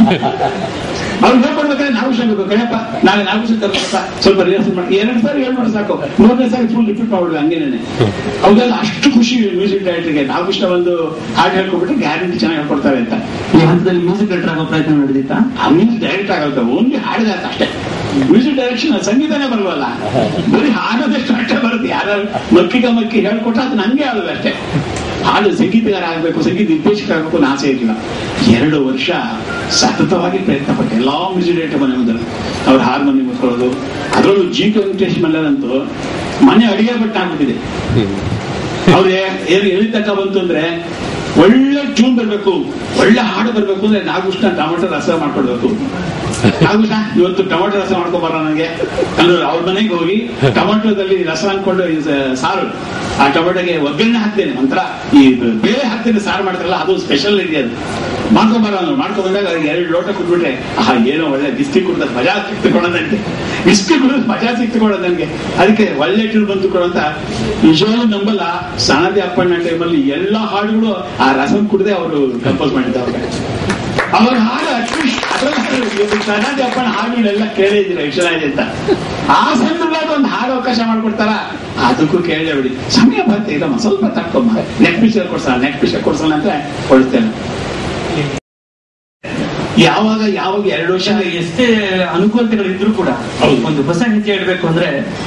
Speaker 1: ಅವ್ರು ಹೇಳ್ಕೊಡ್ಬೇಕಾದ್ರೆ ನಾವು ಬೇಕು ಕಣಪ್ಪ ನಾಳೆ ನಾವು ಕರ್ಕೊಳಪ್ಪ ಸ್ವಲ್ಪ ರಿಹರ್ಸಲ್ ಮಾಡಿ ಎರಡು ಸಾರಿ ಹೇಳ್ಬಿಡು ಸಾಕು ಮೂರನೇ ಸಾರಿ ಫುಲ್ ರಿಪೀಟ್ ಮಾಡ್ಬಿಡು ಹಂಗೇನೆ ಅವ್ರಿಗೆಲ್ಲ ಅಷ್ಟು ಖುಷಿ ಮ್ಯೂಸಿಕ್ ಡೈರೆಕ್ಟರ್ಗೆ ನಾವು ಇಷ್ಟ ಒಂದು ಹಾಡು ಹೇಳ್ಕೊಬಿಟ್ರೆ ಗ್ಯಾರಂಟಿ ಚೆನ್ನಾಗಿ ಹೇಳ್ಕೊಡ್ತಾರೆ ಅಂತ
Speaker 4: ಈ ಹಂತದಲ್ಲಿ ಮ್ಯೂಸಿಕ್ ಡೈರೆಕ್ಟರ್ ಆಗೋ ಪ್ರಯತ್ನ ನಡೆದಿತ್ತಾ
Speaker 1: ಆ ಮ್ಯೂಸಿಕ್ ಡೈರೆಕ್ಟ್ ಆಗುತ್ತೆ ಓನ್ಲಿ ಹಾಡಿದಾತ ಅಷ್ಟೇ ಮ್ಯೂಸಿಕ್ ಡೈರೆಕ್ಷನ್ ಸಂಗೀತನೇ ಬರಲ್ಲ ಬರೀ ಹಾಡೋದಷ್ಟು ಅಷ್ಟೇ ಬರುತ್ತೆ ಯಾರು ಮಕ್ಕಿಗ ಮಕ್ಕಿ ಹೇಳ್ಕೊಟ್ರೆ ಅದು ನಂಗೆ ಆಡೋದು ಅಷ್ಟೇ ಹಾಡು ಸಂಗೀತಗಾರ ಆಗ್ಬೇಕು ಸಂಗೀತ ನಿರ್ದೇಶಕ ಆಗ್ಬೇಕು ಅನ್ನೋ ಆಸೆ ಇರಲಿಲ್ಲ ಎರಡು ವರ್ಷ ಸತತವಾಗಿ ಪ್ರಯತ್ನ ಪಟ್ಟೆ ಎಲ್ಲಾ ಮ್ಯೂಸಿಕ್ ಡೈರೆಕ್ಟರ್ ಮನೆ ಮುಂದೆ ಅವ್ರ ಹಾರ್ಮೋನಿಯಂ ಮುಟ್ಕೊಳ್ಳೋದು ಅದರಲ್ಲೂ ಜಿ ವೆಂಕಟೇಶ್ ಮಲ್ಲರಂತೂ ಮನೆ ಅಡಿಗೆ ಬಟ್ಟೆ ಆಗ್ಬಿಟ್ಟಿದೆ ಅವ್ರಿಗೆ ಏನು ಎಲ್ಲಿ ತಕ್ಕ ಬಂತು ಅಂದ್ರೆ ಒಳ್ಳೆ ಟ್ಯೂನ್ ಬರ್ಬೇಕು ಒಳ್ಳೆ ಹಾಡು ಬರ್ಬೇಕು ಅಂದ್ರೆ ನಾಗುಷ್ಟ ಟೊಮೆಟೊ ರಸ ಮಾಡ್ಕೊಡ್ಬೇಕು ನಾಗುಷ್ಟ ಇವತ್ತು ಟೊಮೆಟೊ ರಸ ಮಾಡ್ಕೊಂಬರ ನನಗೆ ಅಂದ್ರೆ ಅವ್ರ ಮನೆಗೆ ಹೋಗಿ ಟೊಮೆಟೊದಲ್ಲಿ ರಸ ಅನ್ಕೊಂಡು ಈ ಸ- ಸಾರು ಆ ಟೊಮೆಟೊಗೆ ಒಗ್ಗರಣೆ ಹಾಕ್ತೇನೆ ಒಂಥರ ಈ ಬೇಳೆ ಹಾಕ್ತೇನೆ ಸಾರು ಮಾಡ್ತಾರಲ್ಲ ಅದು ಸ್ಪೆಷಲ್ ಇದೆ ಅದು ಮಾಡ್ಕೊಂಬರ ಅವ್ನು ಮಾಡ್ಕೊಂಬಂದಾಗ ಅವ್ರಿಗೆ ಎರಡು ಲೋಟ ಕುಟ್ಬಿಟ್ರೆ ಆ ಏನೋ ಒಳ್ಳೆ ಬಿಸ್ಕಿ ಕುಡ್ದ ಮಜಾ ಸಿಕ್ತುಕೊಳ್ಳೋದಂತೆ ಬಿಸ್ಕಿ ಕುಡಿದ್ ಮಜಾ ಸಿಕ್ತುಕೊಳ್ಳೋದು ನನಗೆ ಅದಕ್ಕೆ ಒಳ್ಳೆ ಟ್ಯೂನ್ ಬಂತು ಅಂತ ನಿಜವಾಗ್ಲೂ ನಂಬಲ್ಲ ಸಣದಿ ಅಪ್ಪಣ್ಣ ಟೈಮಲ್ಲಿ ಎಲ್ಲಾ ಹಾಡುಗಳು ಆ ರಸಂ ಕುಡದೆ ಅವರು ಕಂಪೋಸ್ ಮಾಡಿದ್ದಾರೆ ಅವಾಗ ಹಾಡು ಅಟ್ಲೀಸ್ಟ್ ಸಣದಿ ಅಪ್ಪಣ್ಣ ಹಾಡುಗಳೆಲ್ಲ ಕೇಳಿದ್ರೆ ವಿಶ್ವರಾಜ್ ಅಂತ ಆ ಸಂದರ್ಭದಾಗ ಒಂದು ಹಾಡು ಅವಕಾಶ ಮಾಡ್ಕೊಡ್ತಾರ ಅದಕ್ಕೂ ಕೇಳೇ ಬಿಡಿ ಸಮಯ ಬರ್ತಾ ಇಲ್ಲಮ್ಮ ಸ್ವಲ್ಪ ತಕ್ಕೊಮ್ಮ ನೆಕ್ ಪಿಕ್ಚರ್ ಕೊಡ್ಸಲ್ಲ ನೆಕ್ ಪಿಕ್ಚರ್ ಕೊಡ್ಸಲ್ಲ ಅಂತ ಕೊಡ್ತೇನೆ ಯಾವಾಗ ಯಾವಾಗ ಎರಡು ವರ್ಷ
Speaker 4: ಯಾಕಂದ್ರೆ ಎಷ್ಟೇ ಅನುಕೂಲತೆಗಳಿದ್ರು ಕೂಡ
Speaker 1: ಹೌದು.
Speaker 4: ಒಂದು ಹೊಸ ಹೆಜ್ಜೆ ಇಡಬೇಕು ಅಂದ್ರೆ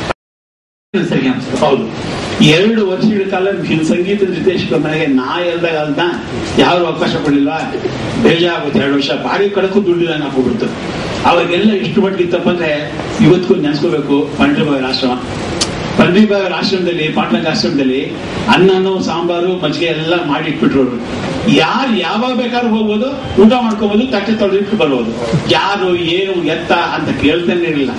Speaker 4: ಸರಿ ಅನ್ಸುತ್ತೆ
Speaker 1: ಹೌದು ಎರಡು ವರ್ಷಗಳ ಕಾಲ ಹಿಂ- ಸಂಗೀತ ನಿರ್ದೇಶಕರ ಮನೆಗೆ ನಾ ಎಲ್ದಾಗ ಅಲ್ದ ಯಾರು ಅವಕಾಶ ಕೊಡಲಿಲ್ವಾ ಬೇಜಾಗುತ್ತೆ ಎರಡು ವರ್ಷ ಬಾಡಿ ಕಡಕ್ಕೂ ದುಡ್ಡಿಲ್ಲ ಹಾಕೋಗ್ಬಿಡ್ತು ಅವಾಗೆಲ್ಲ ಎಷ್ಟು ಮಟ್ಟಿಗೆ ಇತ್ತಪ್ಪ ಅಂದ್ರೆ ಇವತ್ತಿಗೂ ನೆನ್ಸ್ಕೋಬೇಕು ಪಂಡ್ರಿಬಾಯಿ ಆಶ್ರಮ ಪಂಡ್ರಿಬಾಯಿ ಆಶ್ರಮದಲ್ಲಿ ಪಾಟ್ನಾಗ ಆಶ್ರಮದಲ್ಲಿ ಅನ್ನನು ಸಾಂಬಾರು ಮಜ್ಜಿಗೆ ಎಲ್ಲ ಮಾಡಿ ಇಟ್ಬಿಟ್ರು ಅವ್ರು. ಯಾರು ಯಾವಾಗ ಬೇಕಾದ್ರೂ ಹೋಗ್ಬೋದು ಊಟ ಮಾಡ್ಕೋಬಹುದು ತಟ್ಟೆ ತೊಳೆದಿಟ್ಟು ಬರ್ಬೋದು ಯಾರು ಏನು ಎತ್ತ ಅಂತ ಕೇಳ್ತಾನೆ ಇರಲಿಲ್ಲ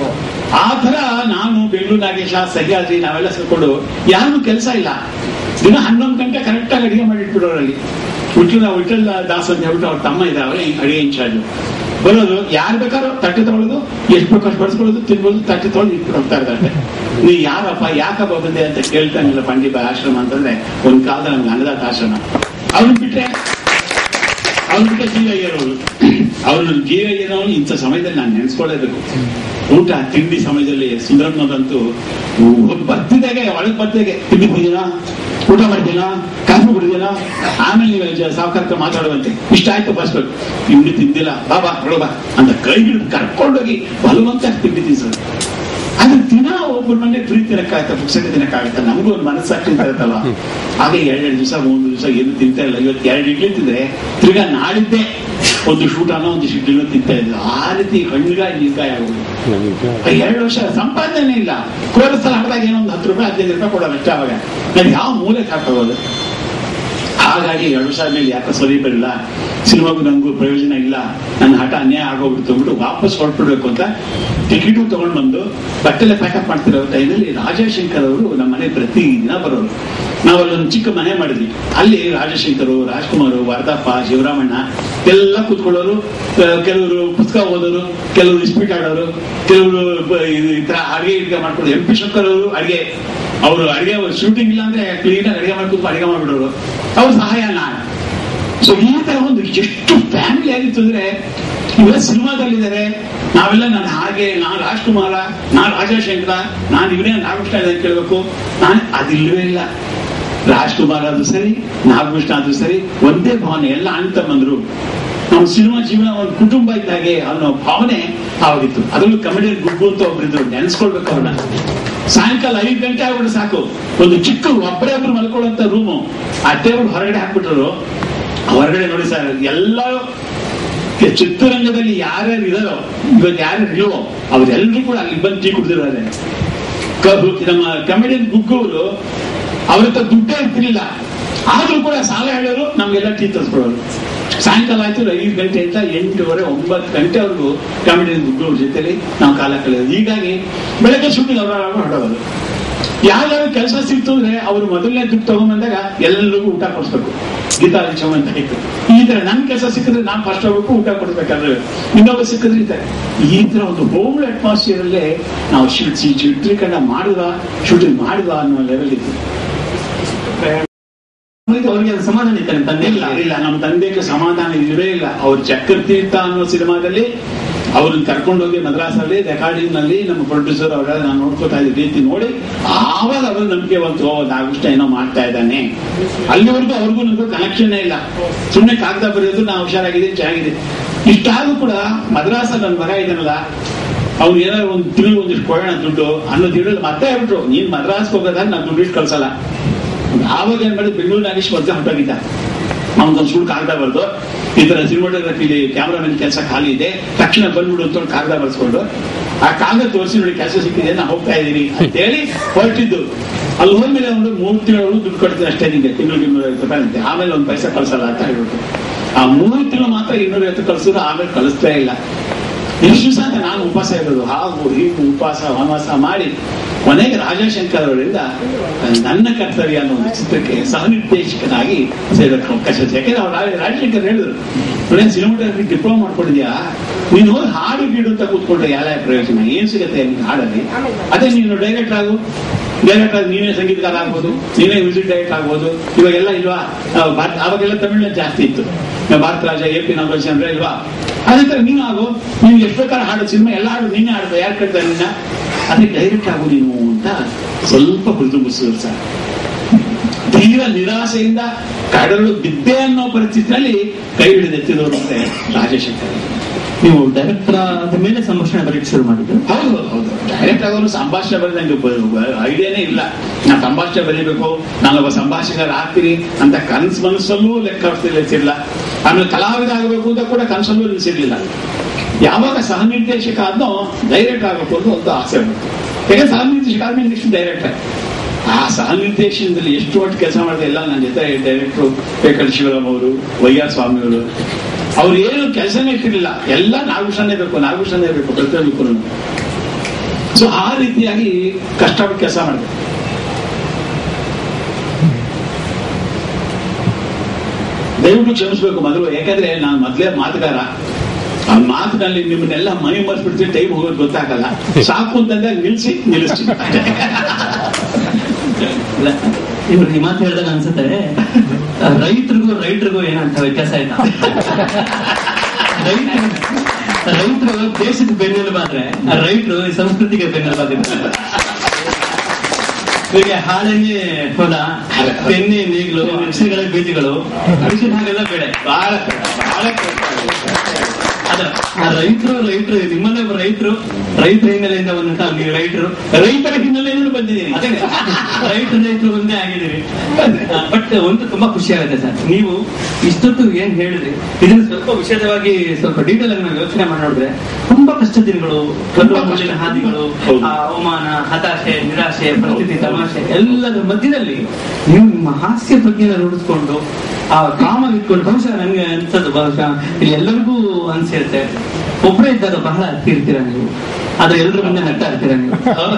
Speaker 1: ಆ ತರ ನಾನು ಬೆಂಗಳೂರು ನಾಗೇಶ ಸಹ್ಯಾದ್ರಿ ನಾವೆಲ್ಲ ಸೇರ್ಕೊಂಡು ಯಾರಿಗೂ ಕೆಲಸ ಇಲ್ಲ ದಿನ ಹನ್ನೊಂದು ಗಂಟೆ ಕರೆಕ್ಟ್ ಆಗಿ ಅಡಿಗೆ ಮಾಡಿ ಇಟ್ಬಿಡೋರಲ್ಲಿ ವಿಠಲ ವಿಠಲ್ ದಾಸ್ ಅಂತ ಹೇಳ್ಬಿಟ್ಟು ಅವ್ರ ತಮ್ಮ ಇದಾವೆ ಅಡಿಗೆ ಇನ್ಚಾರ್ಜ್ ಬರೋದು ಯಾರು ಬೇಕಾದ್ರೂ ತಟ್ಟೆ ತಗೊಳ್ಳೋದು ಎಷ್ಟು ಬೇಕಾದ್ರು ಬಡಿಸ್ಕೊಳ್ಳೋದು ತಿನ್ಬೋದು ತಟ್ಟೆ ತೊಳೆದು ಇಟ್ಬಿಟ್ಟು ಹೋಗ್ತಾ ಇದ್ದಾರೆ ನೀ ಯಾರಪ್ಪ ಯಾಕಪ್ಪ ಬಂದೆ ಅಂತ ಕೇಳ್ತಾನಿಲ್ಲ ಪಂಡಿತ ಆಶ್ರಮ ಅಂತಂದ್ರೆ ಒಂದ್ ಕಾಲದ ನಮ್ಗೆ ಅನ್ನದಾತ ಆಶ್ರಮ ಅವ್ನು ಬಿಟ್ರೆ ಅವ್ರು ಬಿಟ್ಟರೆ ಜೀವ ಅಯ್ಯರವರು ಅವ್ರು ಜೀವ ಅಯ್ಯರವರು ಇಂಥ ಸಮಯದಲ್ಲಿ ನಾನು ನೆನೆಸ್ಕೊಳ್ಳೇಬೇಕು ಊಟ ತಿಂಡಿ ಸಮಯದಲ್ಲಿ ಸುಂದರಮ್ಮನವರಂತೂ ಬರ್ತಿದ್ದಾಗೆ ಒಳಗೆ ಬರ್ತಿದ್ದಾಗೆ ತಿಂಡಿ ಕುಡಿದಿನ ಊಟ ಮಾಡಿದ್ದೀನ ಕಾಫಿ ಕುಡಿದಿನ ಆಮೇಲೆ ನೀವು ಜ- ಸಾವ್ಕಾರ್ ಹತ್ರ ಮಾತಾಡುವಂತೆ ಇಷ್ಟ ಆಯ್ತು ಬಸ್ಬೇಕು ತಿಂಡಿ ತಿಂದಿಲ್ಲ ಬಾ ಬಾ ಹೊರಡು ಬಾ ಅಂತ ಕೈ ಹಿಡಿದು ಕರ್ಕೊಂಡೋಗಿ ಬಲವಂತ ತಿಂಡಿ ತಿನ್ಸೋದು ಆದ್ರೆ ದಿನ ಒಬ್ಬರ ಮನೆ ಪ್ರೀತಿ ತಿನ್ನಕ್ಕಾಗತ್ತೆ ಪುಸ್ತಕ ತಿನ್ನಕ್ಕಾಗತ್ತೆ ನಮಗೂ ಒಂದು ಮನಸ್ಸಾಕ್ಷಿ ಅಂತ ಇರುತ್ತಲ್ಲ ಆಗ ಎರಡೆರಡು ದಿವಸ ಮೂರು ದಿವಸ ಏನು ತಿಂತಾ ಇಲ್ಲ ಇವತ್ತು ಎರಡು ಇಡ್ಲಿ ತಿಂದ್ರೆ ತಿರ್ಗಾ ನಾಳಿದ್ದೆ ಒಂದು ಶೂಟನೋ ಒಂದು ಶಿಡ್ಲಿನೋ ತಿಂತಾ ಇದ್ರು ಆ ರೀತಿ ಕಣ್ಗಾಯಿ ನೀರ್ಗಾಯಿ ಆಗೋದು ಎರಡು ವರ್ಷ ಸಂಪಾದನೆ ಇಲ್ಲ ಕೋರಸಲ ಹಾಕಿದಾಗ ಏನೋ ಒಂದು ಹತ್ತು ರೂಪಾಯಿ ಹದಿನೈದು ರೂಪಾಯಿ ಕೊಡೋದು ಅಷ್ಟೇ ಅವಾಗ ನಾನು ಯಾವ ಮೂಲೆಗೆ ಹಾಕೋದು ಹಾಗಾಗಿ ಎರಡು ವರ್ಷ ಆದ್ಮೇಲೆ ಯಾಕೆ ಸರಿ ಬರಲಿಲ್ಲ ಸಿನಿಮಾಗೂ ನನಗೂ ಪ್ರಯೋಜನ ಇಲ್ಲ ನನ್ನ ಹಠ ಅನ್ಯಾಯ ಆಗೋಗ್ಬಿಡ್ತು ಅಂದ್ಬಿಟ್ಟು ವಾಪಸ್ ಹೊರಟ್ಬಿಡ್ಬೇಕು ಅಂತ ಟಿಕೆಟು ತಗೊಂಡು ಬಂದು ಬಟ್ಟೆಲ್ಲ ಪ್ಯಾಕಪ್ ಮಾಡ್ತಿರೋ ಟೈಮಲ್ಲಿ ರಾಜಶೇಖರ್ ಅವರು ನಮ್ಮ ಮನೆ ಪ್ರತಿ ದಿನ ಬರೋರು ನಾವು ಅಲ್ಲೊಂದು ಚಿಕ್ಕ ಮನೆ ಮಾಡಿದ್ವಿ ಅಲ್ಲಿ ರಾಜಶೇಖರು ರಾಜ್ಕುಮಾರ್ ವರದಪ್ಪ ಶಿವರಾಮಣ್ಣ ಎಲ್ಲ ಕೂತ್ಕೊಳ್ಳೋರು ಆ, ಕೆಲವರು ಪುಸ್ತಕ ಓದೋರು ಕೆಲವರು ಇಸ್ಪೀಟ್ ಆಡೋರು ಕೆಲವರು ಬ- ಇದು ಈ ತರ ಅಡಿಗೆ ಗಿಡಿಗೆ ಮಾಡ್ಕೊಂಡು ಎಂ ಪಿ ಶಂಕರ್ ಅವರು ಅಡಿಗೆ ಅವರು ಅಡಿಗೆ ಶೂಟಿಂಗ್ ಇಲ್ಲ ಅಂದ್ರೆ ಕ್ಲೀನ್ ಆಗಿ ಅಡಿಗೆ ಮಾಡ್ಕೊಂಡು ಅಡಿಗೆ ಮಾಡ್ಬಿಡೋರು ಅವ್ರ ಸಹಾಯ ನಾನು ಸೊ ಈ ತರ ಒಂದು ಎಷ್ಟು ಫ್ಯಾಮಿಲಿ ಆಗಿತ್ತು ಅಂದ್ರೆ ಇವೆಲ್ಲ ಸಿನಿಮಾದಲ್ಲಿದ್ದಾರೆ ನಾವೆಲ್ಲ ನಾನು ಹಾಗೆ ನಾನು ರಾಜ್ಕುಮಾರ ನಾನು ರಾಜಶೇಖರ ನಾನು ಇವನೇ ನಾಗಕೃಷ್ಣ ಅಂತ ಕೇಳಬೇಕು ನಾನು ಅದಿಲ್ಲವೇ ಇಲ್ಲ ರಾಜ್ಕುಮಾರ್ ಆದ್ರೂ ಸರಿ ನಾಗಕೃಷ್ಣ ಆದ್ರೂ ಸರಿ ಒಂದೇ ಭಾವನೆ ಎಲ್ಲ ಅಣ್ಣ ತಮ್ಮಂದ್ರು ನಮ್ಮ ಸಿನಿಮಾ ಜೀವನ ಒಂದು ಕುಟುಂಬ ಇದ್ದಾಗೆ ಅನ್ನೋ ಭಾವನೆ ಆವಾಗಿತ್ತು ಅದರಲ್ಲೂ ಕಮಿಡಿಯನ್ ಗುಗ್ಗು ಅಂತ ಒಬ್ರಿದ್ರು ನೆನೆಸ್ಕೊಳ್ಬೇಕು ಅವ್ರನ್ನ ಸಾಯಂಕಾಲ ಐದು ಗಂಟೆ ಆಗ್ಬಿಟ್ಟು ಸಾಕು ಒಂದು ಚಿಕ್ಕ ಒಬ್ಬರೇ ಒಬ್ರು ಮಲ್ಕೊಳ್ಳುವಂತ ರೂಮು ಆ ಟೇಬಲ್ ಹೊರಗಡೆ ಹಾಕ್ಬಿಟ್ರು ಹೊರಗಡೆ ನೋಡಿ ಸರ್ ಎಲ್ಲ ಕೆ- ಚಿತ್ರರಂಗದಲ್ಲಿ ಯಾರ್ಯಾರು ಇದಾರೋ ಇವತ್ತು ಯಾರ್ಯಾರು ಇಲ್ವೋ ಅವರೆಲ್ಲರೂ ಕೂಡ ಅಲ್ಲಿ ಬಂದು ಟೀ ಕುಡಿದಿದ್ದಾರೆ ಕ- ನಮ್ಮ ಕಮಿಡಿಯನ್ ಗುಗ್ಗವರು ಅವ್ರ ಹತ್ರ ದುಡ್ಡೇ ಇರ್ತಿರ್ಲಿಲ್ಲ ಆದ್ರೂ ಕೂಡ ಸಾಲ ಹೇಳೋರು ನಮ್ಗೆಲ್ಲ ಟೀ ತರಿಸ್ಕೊಡೋರು ಸಾಯಂಕಾಲ ಆಯ್ತು ಐದು ಗಂಟೆ ಅಂತ ಎಂಟೂವರೆ ಒಂಬತ್ತು ಗಂಟೆವರೆಗೂ ಕಾಮಿಡಿಯನ್ ಗುಗ್ಗವ್ರ ಜೊತೆಲಿ ನಾವು ಕಾಲ ಕಳೆಯೋದು ಹೀಗಾಗಿ ಬೆಳಗ್ಗೆ ಶೂಟಿಂಗ್ ಅವರ ಹೊರಡೋದು ಯಾವ್ಯಾವ ಕೆಲಸ ಸಿಕ್ತು ಅಂದ್ರೆ ಅವರು ಮೊದಲನೇ ದುಡ್ಡು ತಗೊಂಡ್ಬಂದಾಗ ಎಲ್ಲರಿಗೂ ಊಟ ಕೊಡಿಸ್ಬೇಕು ಗೀತಾ ರಿಕ್ಷಮ್ ಅಂತ ಇತ್ತು ಈ ತರ ನನ್ ಕೆಲಸ ಸಿಕ್ಕಿದ್ರೆ ನಾನ್ ಫಸ್ಟ್ ಹೋಗ್ಬೇಕು ಊಟ ಕೊಡ್ಬೇಕಾದ್ರೆ ಇನ್ನೊಬ್ಬ ಸಿಕ್ಕಿದ್ರೆ ಈ ತರ ಈ ತರ ಒಂದು ಹೋಮ್ ಅಟ್ಮಾಸ್ಫಿಯರ್ ಅಲ್ಲೇ ನಾವು ಚಿತ್ರೀಕರಣ ಮಾಡುವ ಶೂಟಿಂಗ್ ಮಾಡುವ ಅನ್ನೋ ಲೆವೆಲ್ ಇತ್ತು
Speaker 4: ಅವ್ರಿಗೆ ಅದು ಸಮಾಧಾನ ಇತ್ತು ನಿಮ್ಮ ತಂದೆ
Speaker 1: ಇಲ್ಲ ಇಲ್ಲ ನಮ್ಮ ತಂದೆಗೆ ಸಮಾಧಾನ ಇರೇ ಇಲ್ಲ ಅವ್ರು ಚಕ್ರತೀರ್ಥ ಅನ್ನೋ ಸಿನಿಮಾದಲ್ಲಿ ಅವ್ರನ್ನ ಕರ್ಕೊಂಡೋಗಿ ಮದ್ರಾಸಲ್ಲಿ ರೆಕಾರ್ಡಿಂಗ್ ನಲ್ಲಿ ನಮ್ಮ ಪ್ರೊಡ್ಯೂಸರ್ ಅವರೆಲ್ಲ ನಾನು ನೋಡ್ಕೋತಾ ಇದ್ದ ರೀತಿ ನೋಡಿ ಆವಾಗ ಅವ್ರ ನಂಬಿಕೆ ಬಂತು ಓ ನಾಗುಷ್ಟ ಏನೋ ಮಾಡ್ತಾ ಇದ್ದಾನೆ ಅಲ್ಲಿವರೆಗೂ ಅವ್ರಿಗೂ ನಮಗೂ ಕನೆಕ್ಷನ್ ಇಲ್ಲ ಸುಮ್ಮನೆ ಕಾಗದ ಬರೆಯೋದು ನಾವು ಹುಷಾರಾಗಿದೆ ಚೆನ್ನಾಗಿದೆ ಇಷ್ಟಾದ್ರೂ ಕೂಡ ಮದ್ರಾಸ ನನ್ನ ಮಗ ಇದ್ದಾನಲ್ಲ ಅವ್ನು ಏನಾದ್ರು ಒಂದು ತಿಂಗಳು ಒಂದಿಷ್ಟು ಕೊಡೋಣ ದುಡ್ಡು ಅನ್ನೋ ತಿಂಗಳು ಮತ್ತೆ ಹೇಳ್ಬಿಟ್ರು ನೀನ್ ಮದ್ರಾಸ್ಗೆ ಹೋಗೋದಾಗ ನಾನು ದುಡ್ಡು ಇಷ್ಟು ಕಳ್ಸಲ್ಲ ಆವಾಗ ಏನ್ ಮಾಡಿ ಬೆಂಗಳೂರು ನಾಗೇಶ್ ಮತ್ತೆ ಹೊರಟೋಗಿದ್ದ ಅವ್ನದೊಂದು ಸುಳ್ಳು ಕಾಗದ ಬರ್ದು ಈ ತರ ಸಿನಿಮಾಟೋಗ್ರಫಿಲಿ ಕ್ಯಾಮ್ರಾಮನ್ ಕೆಲಸ ಖಾಲಿ ಇದೆ ತಕ್ಷಣ ಬಂದ್ಬಿಡು ಅಂತ ಒಂದು ಕಾಗದ ಬರ್ಸ್ಕೊಂಡು ಆ ಕಾಗದ ತೋರಿಸಿ ನೋಡಿ ಕೆಲಸ ಸಿಕ್ಕಿದೆ ನಾ ಹೋಗ್ತಾ ಇದ್ದೀನಿ ಅಂತ ಹೇಳಿ ಹೊರಟಿದ್ದು ಅಲ್ಲಿ ಹೋದ್ಮೇಲೆ ಒಂದು ಮೂರು ತಿಂಗಳು ದುಡ್ಡು ಕೊಡ್ತೀನಿ ಅಷ್ಟೇ ನಿಂಗೆ ತಿಂಗಳಿಗೆ ಇನ್ನೂರೈವತ್ತು ರೂಪಾಯಿ ಅಂತೆ ಆಮೇಲೆ ಒಂದು ಪೈಸೆ ಕಳ್ಸಲ್ಲ ಅಂತ ಹೇಳ್ಬಿಟ್ಟು ಆ ಮೂರು ತಿಂಗಳು ಮಾತ್ರ ಇನ್ನೂರೈವತ್ತು ಕಳ್ಸಿದ್ರು ಆಮೇಲೆ ಕಳಿಸ್ತಾ ಇಲ್ಲ ಎಷ್ಟು ದಿವಸ ಅಂತ ನಾನು ಉಪವಾಸ ಇರೋದು ಹಾಗೂ ಹೀಗೂ ಉಪವಾಸ ವನವಾಸ ಮಾಡಿ ಕೊನೆಗೆ ರಾಜಶಂಕರ್ ಅವರಿಂದ ನನ್ನ ಕರ್ತವ್ಯ ಅನ್ನೋ ಒಂದು ಚಿತ್ರಕ್ಕೆ ಸಹ ನಿರ್ದೇಶಕನಾಗಿ ಸೇರೋಕೆ ಅವಕಾಶ ಸಿಕ್ತು. ಯಾಕೆಂದ್ರೆ ಅವ್ರು ರಾಜ- ರಾಜಶೇಖರ್ ಹೇಳಿದ್ರು ನೋಡಿ ಸಿನಿಮಾಟೋಗ್ರಫಿ ಡಿಪ್ಲೊಮಾ ಮಾಡ್ಕೊಂಡಿದ್ಯಾ ನೀನು ಹೋಗಿ ಹಾಡು ಗೀಡು ಅಂತ ಕೂತ್ಕೊಂಡ್ರೆ ಯಾವ ಪ್ರಯೋಜನ ಏನ್ ಸಿಗುತ್ತೆ ನಿನ್ ಹಾಡಲ್ಲಿ ಅದೇ ನೀನು ಡೈರೆಕ್ಟ್ ಆಗು ಡೈರೆಕ್ಟ್ ಆಗಿ ನೀನೇ ಸಂಗೀತಗಾರ ಆಗ್ಬೋದು ನೀನೇ ಮ್ಯೂಸಿಕ್ ಡೈರೆಕ್ಟ್ ಆಗ್ಬೋದು ಇವಾಗೆಲ್ಲ ಇಲ್ವಾ ಆ, ಭಾರತ- ಅವಾಗೆಲ್ಲ ತಮಿಳ್ನಾಡು ಜಾಸ್ತಿ ಇತ್ತು ನಾವು ಭಾರತ ರಾಜ ಎ ಪಿ ನಾಗಚಂದ್ರ ಇಲ್ವಾ ಅದೇ ತರ ನೀನು ಆಗು ನೀನು ಎಷ್ಟು ಬೇಕಾದ್ರೆ ಹಾಡು ಸಿನಿಮಾ ಎಲ್ಲ ಹಾಡು ನೀನೇ ಹಾಡ್ದು ಯಾರು ಕೇಳ್ತಾರೆ ನಿನ್ನ ಅದಕ್ಕೆ ಡೈರೆಕ್ಟ್ ಆಗು ನೀನು ಅಂತ ಸ್ವಲ್ಪ ಹುರಿದು ಮುಸಿದ್ರು ಸರ್ ತೀರ ನಿರಾಸೆಯಿಂದ ಕಡಲು ಬಿದ್ದೆ ಅನ್ನೋ ಪರಿಸ್ಥಿತಿನಲ್ಲಿ ಕೈ ಹಿಡಿದೆತ್ತಿದವರು ಅಂದ್ರೆ ರಾಜಶೇಖರ್
Speaker 4: ನೀವು ಡೈರೆಕ್ಟರ್ ಆದ ಮೇಲೆ ಸಂಭಾಷಣೆ ಬರೀಕ್ ಶುರು ಮಾಡಿದ್ದು
Speaker 1: ಹೌದು ಹೌದು ಡೈರೆಕ್ಟ್ ಆಗೋರು ಸಂಭಾಷಣೆ ಬರೆದಂಗೆ ಐಡಿಯಾನೇ ಇಲ್ಲ ನಾನು ಸಂಭಾಷಣೆ ಬರೀಬೇಕು ನಾನೊಬ್ಬ ಸಂಭಾಷಕರ ಆಗ್ತೀನಿ ಅಂತ ಕನಸು ಮನಸ್ಸಲ್ಲೂ ಲೆಕ್ಕ ಇಲ್ಲ ಆಮೇಲೆ ಕಲಾವಿದ ಆಗಬೇಕು ಅಂತ ಕೂಡ ಕನಸಲ್ಲೂ ನಿಲ್ಸಿರ್ಲಿಲ್ಲ ಯಾವಾಗ ಸಹ ನಿರ್ದೇಶಕ ಆದ್ನೋ ಡೈರೆಕ್ಟ್ ಆಗಬೇಕು ಅಂತ ಒಂದು ಆಸೆ ಬಂತು ಯಾಕಂದ್ರೆ ಸಹ ನಿರ್ದೇಶಕ ಆದ್ಮೇಲೆ ನೆಕ್ಸ್ಟ್ ಡೈರೆಕ್ಟರ್ ಆ ಸಹ ನಿರ್ದೇಶನದಲ್ಲಿ ಎಷ್ಟು ಒಟ್ಟು ಕೆಲಸ ಮಾಡಿದೆ ಎಲ್ಲ ನನ್ನ ಜೊತೆ ಡೈರೆಕ್ಟರ್ ಪೇಕಲ್ ಶಿವರಾಮ್ ಅವರು ವೈಆರ್ ಸ್ವಾಮಿ ಅವರು ಅವ್ರು ಏನು ಕೆಲಸನೇ ಇಟ್ಟಿರಲಿಲ್ಲ ಎಲ್ಲ ನಾಗಭೂಷಣೇ ಬೇಕು ನಾಗಭೂಷಣೇ ಬೇಕು ಪ್ರತಿಯೊಂದಕ್ಕೂ ಸೊ ಆ ರೀತಿಯಾಗಿ ಕಷ್ಟಪಟ್ಟು ಕೆಲಸ ಮಾಡಿದೆ ದಯವಿಟ್ಟು ಕ್ಷಮಿಸ್ಬೇಕು ಮೊದಲು ಯಾಕಂದ್ರೆ ನಾನು ಮೊದಲೇ ಮಾತುಗಾರ ಆ ಮಾತಿನಲ್ಲಿ ನಿಮ್ಮನ್ನೆಲ್ಲ ಮನೆ ಮರ್ಸ್ಬಿಡ್ತೀನಿ ಟೈಮ್ ಹೋಗೋದು ಗೊತ್ತಾಗಲ್ಲ ಸಾಕು ಅಂತಂದಾಗ ನಿಲ್ಸಿ ನಿಲ್ಲಿಸ್ತೀನಿ
Speaker 4: ಇಲ್ಲ, ಇವ್ರು ಈ ಮಾತು ಹೇಳಿದಾಗ ಅನ್ಸುತ್ತೆ ರೈತರಿಗೂ ರೈತರಿಗೂ ಏನಂತ ವ್ಯತ್ಯಾಸ ಇಲ್ಲ ರೈತರು ರೈತರು ದೇಶದ ಬೆನ್ನೆಲುಬಾದ್ರೆ ರೈತರು ಈ ಸಂಸ್ಕೃತಿಗೆ ಬೆನ್ನೆಲುಬಾಗಿರ್ತಾರೆ ಇವರಿಗೆ ಹಾಳೆಣ್ಣೆ ಹೊಲ ತೆನ್ನೆ ನೇಗಿಲು ಅಕ್ಷರಗಳ ಬೀಜಗಳು ಕೃಷಿ ಹಾಗೆಲ್ಲ ಬೆಳೆ
Speaker 1: ಬಹಳ ಬಹಳ
Speaker 4: ಅದ ಆ ರೈತರು ರೈತರು ನಿಮ್ಮಲ್ಲೇ ಒಬ್ಬ ರೈತರು ರೈತರ ಹಿನ್ನೆಲೆಯಿಂದ ಬಂದಂತ ನೀವು ರೈತರು
Speaker 1: ರೈತರ ಹಿನ್ನೆಲೆಯಿಂದ ಬಂದಿದ್ದೀನಿ
Speaker 4: ಅದೇ ರೈತರು ರೈತರು ಒಂದೇ ಆಗಿದ್ದೀರಿ ಬಟ್ ಒಂದು ತುಂಬಾ ಖುಷಿ ಆಗುತ್ತೆ ಸರ್ ನೀವು ಇಷ್ಟೊತ್ತು ಏನ್ ಹೇಳಿದ್ರಿ ಇದನ್ನ ಸ್ವಲ್ಪ ವಿಶದವಾಗಿ ಸ್ವಲ್ಪ ಡೀಟೇಲ್ ಆಗಿ ನಾವು ಯೋಚನೆ ಮಾಡಿ ನೋಡಿದ್ರೆ ತುಂಬಾ ಕಷ್ಟ ದಿನಗಳು ಕಲ್ಲು ಮುಳ್ಳಿನ ಹಾದಿಗಳು
Speaker 1: ಹೌದು.
Speaker 4: ಆ ಅವಮಾನ ಹತಾಶೆ ನಿರಾಶೆ ಪರಿಸ್ಥಿತಿ ತಮಾಷೆ ಎಲ್ಲದರ ಮಧ್ಯದಲ್ಲಿ ನೀವು ನಿಮ್ಮ ಹಾಸ್ಯ ಪ್ರಜ್ಞೆನ ರೂಢಿಸ್ಕೊಂಡು ಆ ಕಾಮ ಇಟ್ಕೊಂಡು ಬಹುಶಃ ನನಗೆ ಅನ್ಸದ್ದು ಬಹುಶಃ ಇಲ್ಲಿ ಎಲ್ಲರಿಗೂ ಅನ್ಸಿರುತ್ತೆ ಒಬ್ಬರೇ ಇದ್ದಾಗ ಬಹಳ ಅತ್ತಿರ್ತೀರ ನೀವು ಆದ್ರೆ ಎಲ್ಲರ ಮುಂದೆ ನಗ್ತಾ ಇರ್ತೀರ ನೀವು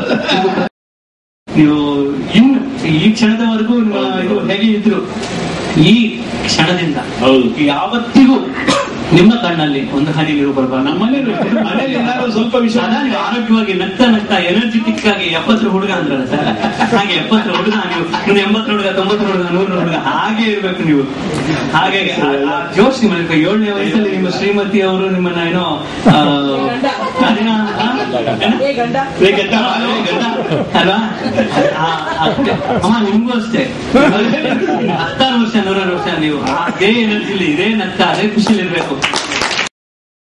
Speaker 4: ನೀವು ಇನ್ನು ಈ ಕ್ಷಣದವರೆಗೂ ನಿಮ್ಮ ಇದು ಹೇಗೆ ಇದ್ರು ಈ ಕ್ಷಣದಿಂದ
Speaker 1: ಹೌದು
Speaker 4: ಯಾವತ್ತಿಗೂ ನಿಮ್ಮ ಕಣ್ಣಲ್ಲಿ ಒಂದು ಹನಿ ನೀರು ಬರಬಾರ್ದು
Speaker 1: ನಮ್ಮನೇಲಿ ಮನೇಲಿ ಏನಾದ್ರು ಸ್ವಲ್ಪ ವಿಷಯ
Speaker 4: ಅದ ನೀವು ಆರೋಗ್ಯವಾಗಿ ನಗ್ತಾ ನಗ್ತಾ ಎನರ್ಜೆಟಿಕ್ ಆಗಿ ಎಪ್ಪತ್ತರ ಹುಡುಗ ಅಂದ್ರಲ್ಲ ಸರ್ ಹಾಗೆ ಎಪ್ಪತ್ತರ ಹುಡುಗ ನೀವು ಇನ್ನು ಎಂಬತ್ತರ ಹುಡುಗ ತೊಂಬತ್ತರ ಹುಡುಗ ನೂರ ಹುಡುಗ ಹಾಗೆ ಇರ್ಬೇಕು ನೀವು ಹಾಗೆ ಆ- ಆ ಜೋಶ್ ನಿಮ್ಮಲ್ಲಿ ಏಳನೇ ವಯಸ್ಸಲ್ಲಿ ನಿಮ್ಮ ಶ್ರೀಮತಿ ಅವರು ನಿಮ್ಮನ್ನ ಏನೋ ಆ, ಅದೇನೋ, ಆ? ಏನ?
Speaker 2: ಏ ಗಂಡ
Speaker 1: ಏ ಗಂಡ,
Speaker 4: ಅಲ್ವಾ? ಗಂಡ, ಅಲ್ವಾ? ಆ, ಅಷ್ಟೇ. ಅಮ್ಮ ನಿಮ್ಗೂ ಅಷ್ಟೇ ಹತ್ತಾರು ವರ್ಷ ನೂರಾರು ವರ್ಷ ನೀವು ಅದೇ ಎನರ್ಜಿಲಿ ಇದೇ ನಗ್ತಾ ಅದೇ ಖುಷಿಲಿ ಇರ್ಬೇಕು ಆಗ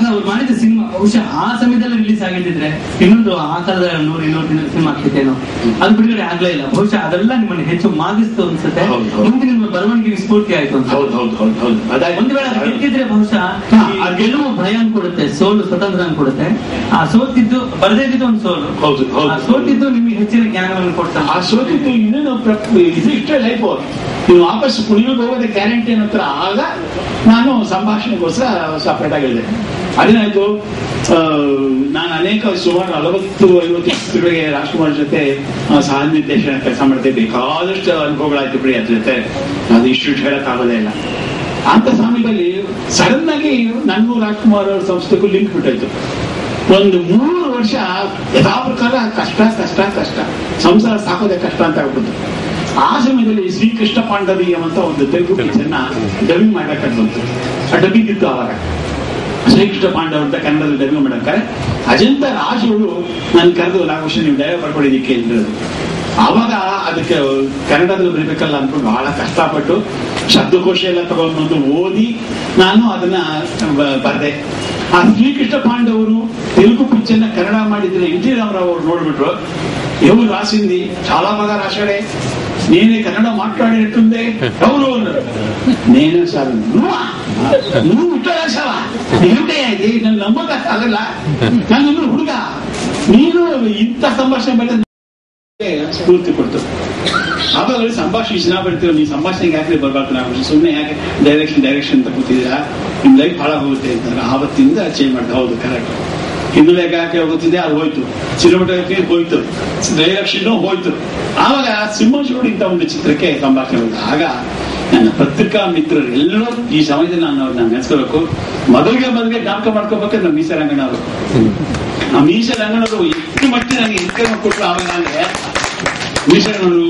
Speaker 4: ಅಂದ್ರೆ ಅವ್ರು ಮಾಡಿದ ಸಿನಿಮಾ ಬಹುಶಃ ಆ ಸಮಯದಲ್ಲಿ ರಿಲೀಸ್ ಆಗಿದ್ದಿದ್ರೆ ಇನ್ನೊಂದು ಆ ಕಾಲದ ನೂರು ಇನ್ನೂರು ದಿನ ಸಿನಿಮಾ ಆಗ್ತಿತ್ತೇನೋ ಅದು ಬಿಡುಗಡೆ ಆಗ್ಲೇ ಇಲ್ಲ ಬಹುಶಃ ಅದೆಲ್ಲ ನಿಮ್ಮನ್ನು ಹೆಚ್ಚು ಮಾಗಿಸ್ತು ಅನ್ಸುತ್ತೆ
Speaker 1: ಹೌದು, ಹೌದು.
Speaker 4: ಮುಂದೆ ನಿಮ್ಮ ಬರವಣಿಗೆಗೆ ಸ್ಫೂರ್ತಿ ಆಯ್ತು ಅಂತ
Speaker 1: ಹೌದು ಹೌದು ಹೌದು ಹೌದು ಅದಾಯ್ತು.
Speaker 4: ಒಂದು ವೇಳೆ ಅದು ಗೆದ್ದಿದ್ರೆ ಬಹುಶಃ
Speaker 1: ಹಾ,
Speaker 4: ಈ
Speaker 1: ಅದು
Speaker 4: ಗೆಲುವು ಭಯ ಅನ್ಕೊಡುತ್ತೆ ಸೋಲು ಸ್ವತಂತ್ರ ಅನ್ಕೊಡುತ್ತೆ ಆ ಸೋತಿದ್ದು ಬರದೇ ಇದ್ದಿದ್ದು ಒಂದು ಸೋಲು
Speaker 1: ಹೌದು ಹೌದು
Speaker 4: ಆ ಸೋತಿದ್ದು ನಿಮಗೆ ಹೆಚ್ಚಿನ ಜ್ಞಾನವನ್ನು ಕೊಡ್ತಾ
Speaker 1: ಆ ಸೋತಿದ್ದು ಇನ್ನೇನು ಪ್ರ- ಇದು ಇಷ್ಟೇ ಲೈಫ್ ನೀವು ವಾಪಸ್ ಕುಣಿಯೋಕೆ ಹೋಗೋದೇ ಗ್ಯಾರಂಟಿ ಹತ್ರ ಆಗ ನಾನು ಸಂಭಾಷಣೆಗೋಸ್ಕರ ಸಪ್ರೇಟ್ ಆಗಿದ್ದೆ ಅದೇನಾಯ್ತು ಆ, ನಾನು ಅನೇಕ ಸುಮಾರು ನಲವತ್ತು ಐವತ್ತು ಚಿತ್ರಗಳಿಗೆ ರಾಜ್ಕುಮಾರ್ ಜೊತೆ ಆ, ಸಹ ನಿರ್ದೇಶನ ಕೆಲಸ ಮಾಡ್ತಾ ಬೇಕಾದಷ್ಟು ಅನುಭವಗಳಾಯ್ತು ಬಿಡಿ ಅದ್ರ ಜೊತೆ ಅದು ಇಷ್ಟು ಹೇಳಕ್ಕಾಗೋದೇ ಇಲ್ಲ ಅಂತ ಸಮಯದಲ್ಲಿ ಸಡನ್ ಆಗಿ ನನ್ನ ರಾಜ್ಕುಮಾರ್ ಅವ್ರ ಸಂಸ್ಥೆಗೂ ಲಿಂಕ್ ಬಿಟ್ಟಾಯ್ತು ಒಂದು ಮೂರು ವರ್ಷ ಯಥಾ ಪ್ರಕಾರ ಕಷ್ಟ ಕಷ್ಟ ಕಷ್ಟ ಸಂಸಾರ ಸಾಕೋದೇ ಕಷ್ಟ ಅಂತ ಆಗ್ಬಿಡ್ತು ಆ ಸಮಯದಲ್ಲಿ ಶ್ರೀಕೃಷ್ಣ ಪಾಂಡವೀಯಂ ಅಂತ ಒಂದು ತೆಲುಗು ಪಿಕ್ಚರ್ನ ಡಬ್ಬಿಂಗ್ ಮಾಡಕ್ಕೆ ಬಂತು ಆ ಡಬ್ಬಿಂಗ್ ಇತ್ತು ಅವಾಗ ಶ್ರೀಕೃಷ್ಣ ಪಾಂಡವ ಅಂತ ಕನ್ನಡದಲ್ಲಿ ಡಬ್ಬಿಂಗ್ ಮಾಡಕ್ಕೆ ಅಜಂತ ರಾಜುಗಳು ನನ್ನ ಕರೆದು ನಾಗಭೂಷಣ ನೀವು ಡೈರೆಕ್ಟ್ ಬರ್ಕೊಡಿದ್ದಕ್ಕೆ ಹೇಳಿದ್ರು ಆವಾಗ ಅದಕ್ಕೆ ಕನ್ನಡದಲ್ಲಿ ಬರೀಬೇಕಲ್ಲ ಅನ್ಕೊಂಡು ಬಹಳ ಕಷ್ಟಪಟ್ಟು ಶಬ್ದಕೋಶ ಎಲ್ಲ ತಗೊಂಡು ಓದಿ ನಾನು ಅದನ್ನ ಬ- ಬರ್ದೆ ಆ ಶ್ರೀಕೃಷ್ಣ ಪಾಂಡವರು ತೆಲುಗು ಪಿಕ್ಚರ್ನ ಕನ್ನಡ ಮಾಡಿದ್ರೆ ಎನ್ ಟಿ ರಾಮರಾವ್ ಅವರು ನೋಡ್ಬಿಟ್ರು ఎవరు రాసింది చాలా బాగా రాశాడే నేనే కన్నడ మాట్లాడినట్టుందే ఎవరు అన్నారు నేనే సార్ నువ్వా నువ్వు ఇట్లా రాశావా ఏమిటయ్యా ఇది నన్ను నమ్మక అలా నన్ను ಹುಡುಗ ನೀನು ಇಂಥ ಸಂಭಾಷಣೆ ಬೆಳೆದ ಸ್ಫೂರ್ತಿ ಕೊಡ್ತು ಆವಾಗ ಸಂಭಾಷಣೆ ಚೆನ್ನಾಗಿ ಬರ್ತೀವಿ ನೀವು ಸಂಭಾಷಣೆಗೆ ಯಾಕೆ ಬರ್ಬಾರ್ದು ನಾವು ಸುಮ್ಮನೆ ಯಾಕೆ ಡೈರೆಕ್ಷನ್ ಡೈರೆಕ್ಷನ್ ಅಂತ ಕೂತಿದ್ದೀರಾ ನಿಮ್ ಲೈಫ್ ಹಾಳ ಹೋಗುತ್ತೆ ಅಂತಾರೆ ಆವತ್ತಿಂದ ಚೇಂಜ್ ಮಾಡ್ತಾ ಹೌದು ಕರೆಕ್ಟ್ ಹಿನ್ನೆಲೆ ಯಾಕೆ ಹೋಗುತ್ತಿದೆ ಅದು ಹೋಯ್ತು ಸಿನಿಮಾಟೋಗ್ರಫಿ ಹೋಯ್ತು ಡೈರೆಕ್ಷನ್ ಹೋಯ್ತು ಆವಾಗ ಸಿಂಹಶೂಡಿ ಅಂತ ಒಂದು ಚಿತ್ರಕ್ಕೆ ಸಂಭಾಷಣೆ ಬಂತು ಆಗ ನನ್ನ ಪತ್ರಿಕಾ ಮಿತ್ರರು ಎಲ್ಲರೂ ಈ ಸಮಯದಲ್ಲಿ ನಾನು ಅವ್ರನ್ನ ನೆನೆಸ್ಕೋಬೇಕು ಮೊದಲಿಗೆ ಮೊದಲಿಗೆ ಜ್ಞಾಪಕ ಮಾಡ್ಕೋಬೇಕಾದ್ರೆ ನಮ್ಮ ಮೀಸ ರಂಗಣ್ಣ ಅವರು ಆ ಮೀಸ ರಂಗಣ್ಣವರು ಎಷ್ಟು ಮಟ್ಟಿಗೆ ನನಗೆ ಇನ್ಕಮ್ ಕೊಟ್ಟರು ಆವಾಗ ನನಗೆ ಮೀಸರಣ್ಣವರು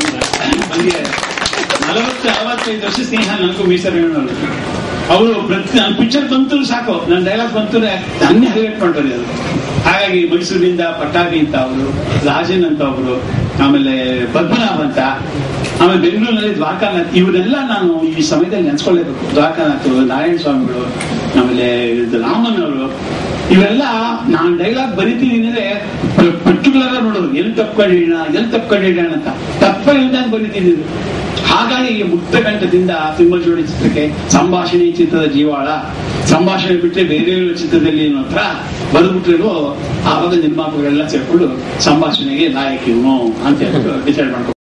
Speaker 1: ನನಗೆ ನಲವತ್ತು ಅರವತ್ತೈದು ವರ್ಷ ಸ್ನೇಹ ನನಗೂ ಮೀಸರಣ್ಣವರು ಅವರು ಪ್ರತಿ ನನ್ನ ಪಿಕ್ಚರ್ ಬಂತು ಸಾಕು ನನ್ನ ಡೈಲಾಗ್ ಬಂತು ನನ್ನೇ ಹೈಲೈಟ್ ಮಾಡ್ತಾರೆ ಅದು ಹಾಗಾಗಿ ಮೈಸೂರಿನಿಂದ ಪಟ್ಟಾಭಿ ಅಂತ ಅವರು ರಾಜನ್ ಅಂತ ಒಬ್ರು ಆಮೇಲೆ ಪದ್ಮನಾಭ್ ಅಂತ ಆಮೇಲೆ ಬೆಂಗಳೂರಿನಲ್ಲಿ ದ್ವಾರಕಾನಾಥ್ ಇವರೆಲ್ಲ ನಾನು ಈ ಸಮಯದಲ್ಲಿ ನೆನ್ಸ್ಕೊಳ್ಳೇಬೇಕು ದ್ವಾರಕಾನಾಥ್ ನಾರಾಯಣ ಸ್ವಾಮಿಗಳು ಆಮೇಲೆ ಇದು ರಾಮನ್ ಅವರು ಇವೆಲ್ಲ ನಾನು ಡೈಲಾಗ್ ಬರಿತೀನಿ ಅಂದ್ರೆ ಪರ್ಟಿಕ್ಯುಲರ್ ನೋಡೋದು ಎಲ್ಲಿ ತಪ್ಕೊಂಡಿಣ ಎಲ್ಲಿ ತಪ್ಕೊಂಡಿಣ ಅಂತ ತಪ್ಪ ಇಲ್ದಂಗೆ ಬರಿತೀನಿ ಹಾಗಾಗಿ ಈ ಮುಕ್ತ ಕಂಠದಿಂದ ಸಿಂಹಜೋಡಿ ಚಿತ್ರಕ್ಕೆ ಸಂಭಾಷಣೆ ಚಿತ್ರದ ಜೀವಾಳ ಸಂಭಾಷಣೆ ಬಿಟ್ಟರೆ ಬೇರೆ ಚಿತ್ರದಲ್ಲಿ ಏನೋ ಹತ್ರ ಬರೆದ್ಬಿಟ್ರೇನು ಆವಾಗ ನಿರ್ಮಾಪಕರೆಲ್ಲ ಸೇರ್ಕೊಂಡು ಸಂಭಾಷಣೆಗೆ ಲಾಯಕ್ ಇವನು ಅಂತ ಹೇಳ್ಬಿಟ್ಟು ಡಿಸೈಡ್ ಮಾಡ್ಕೊಂಡು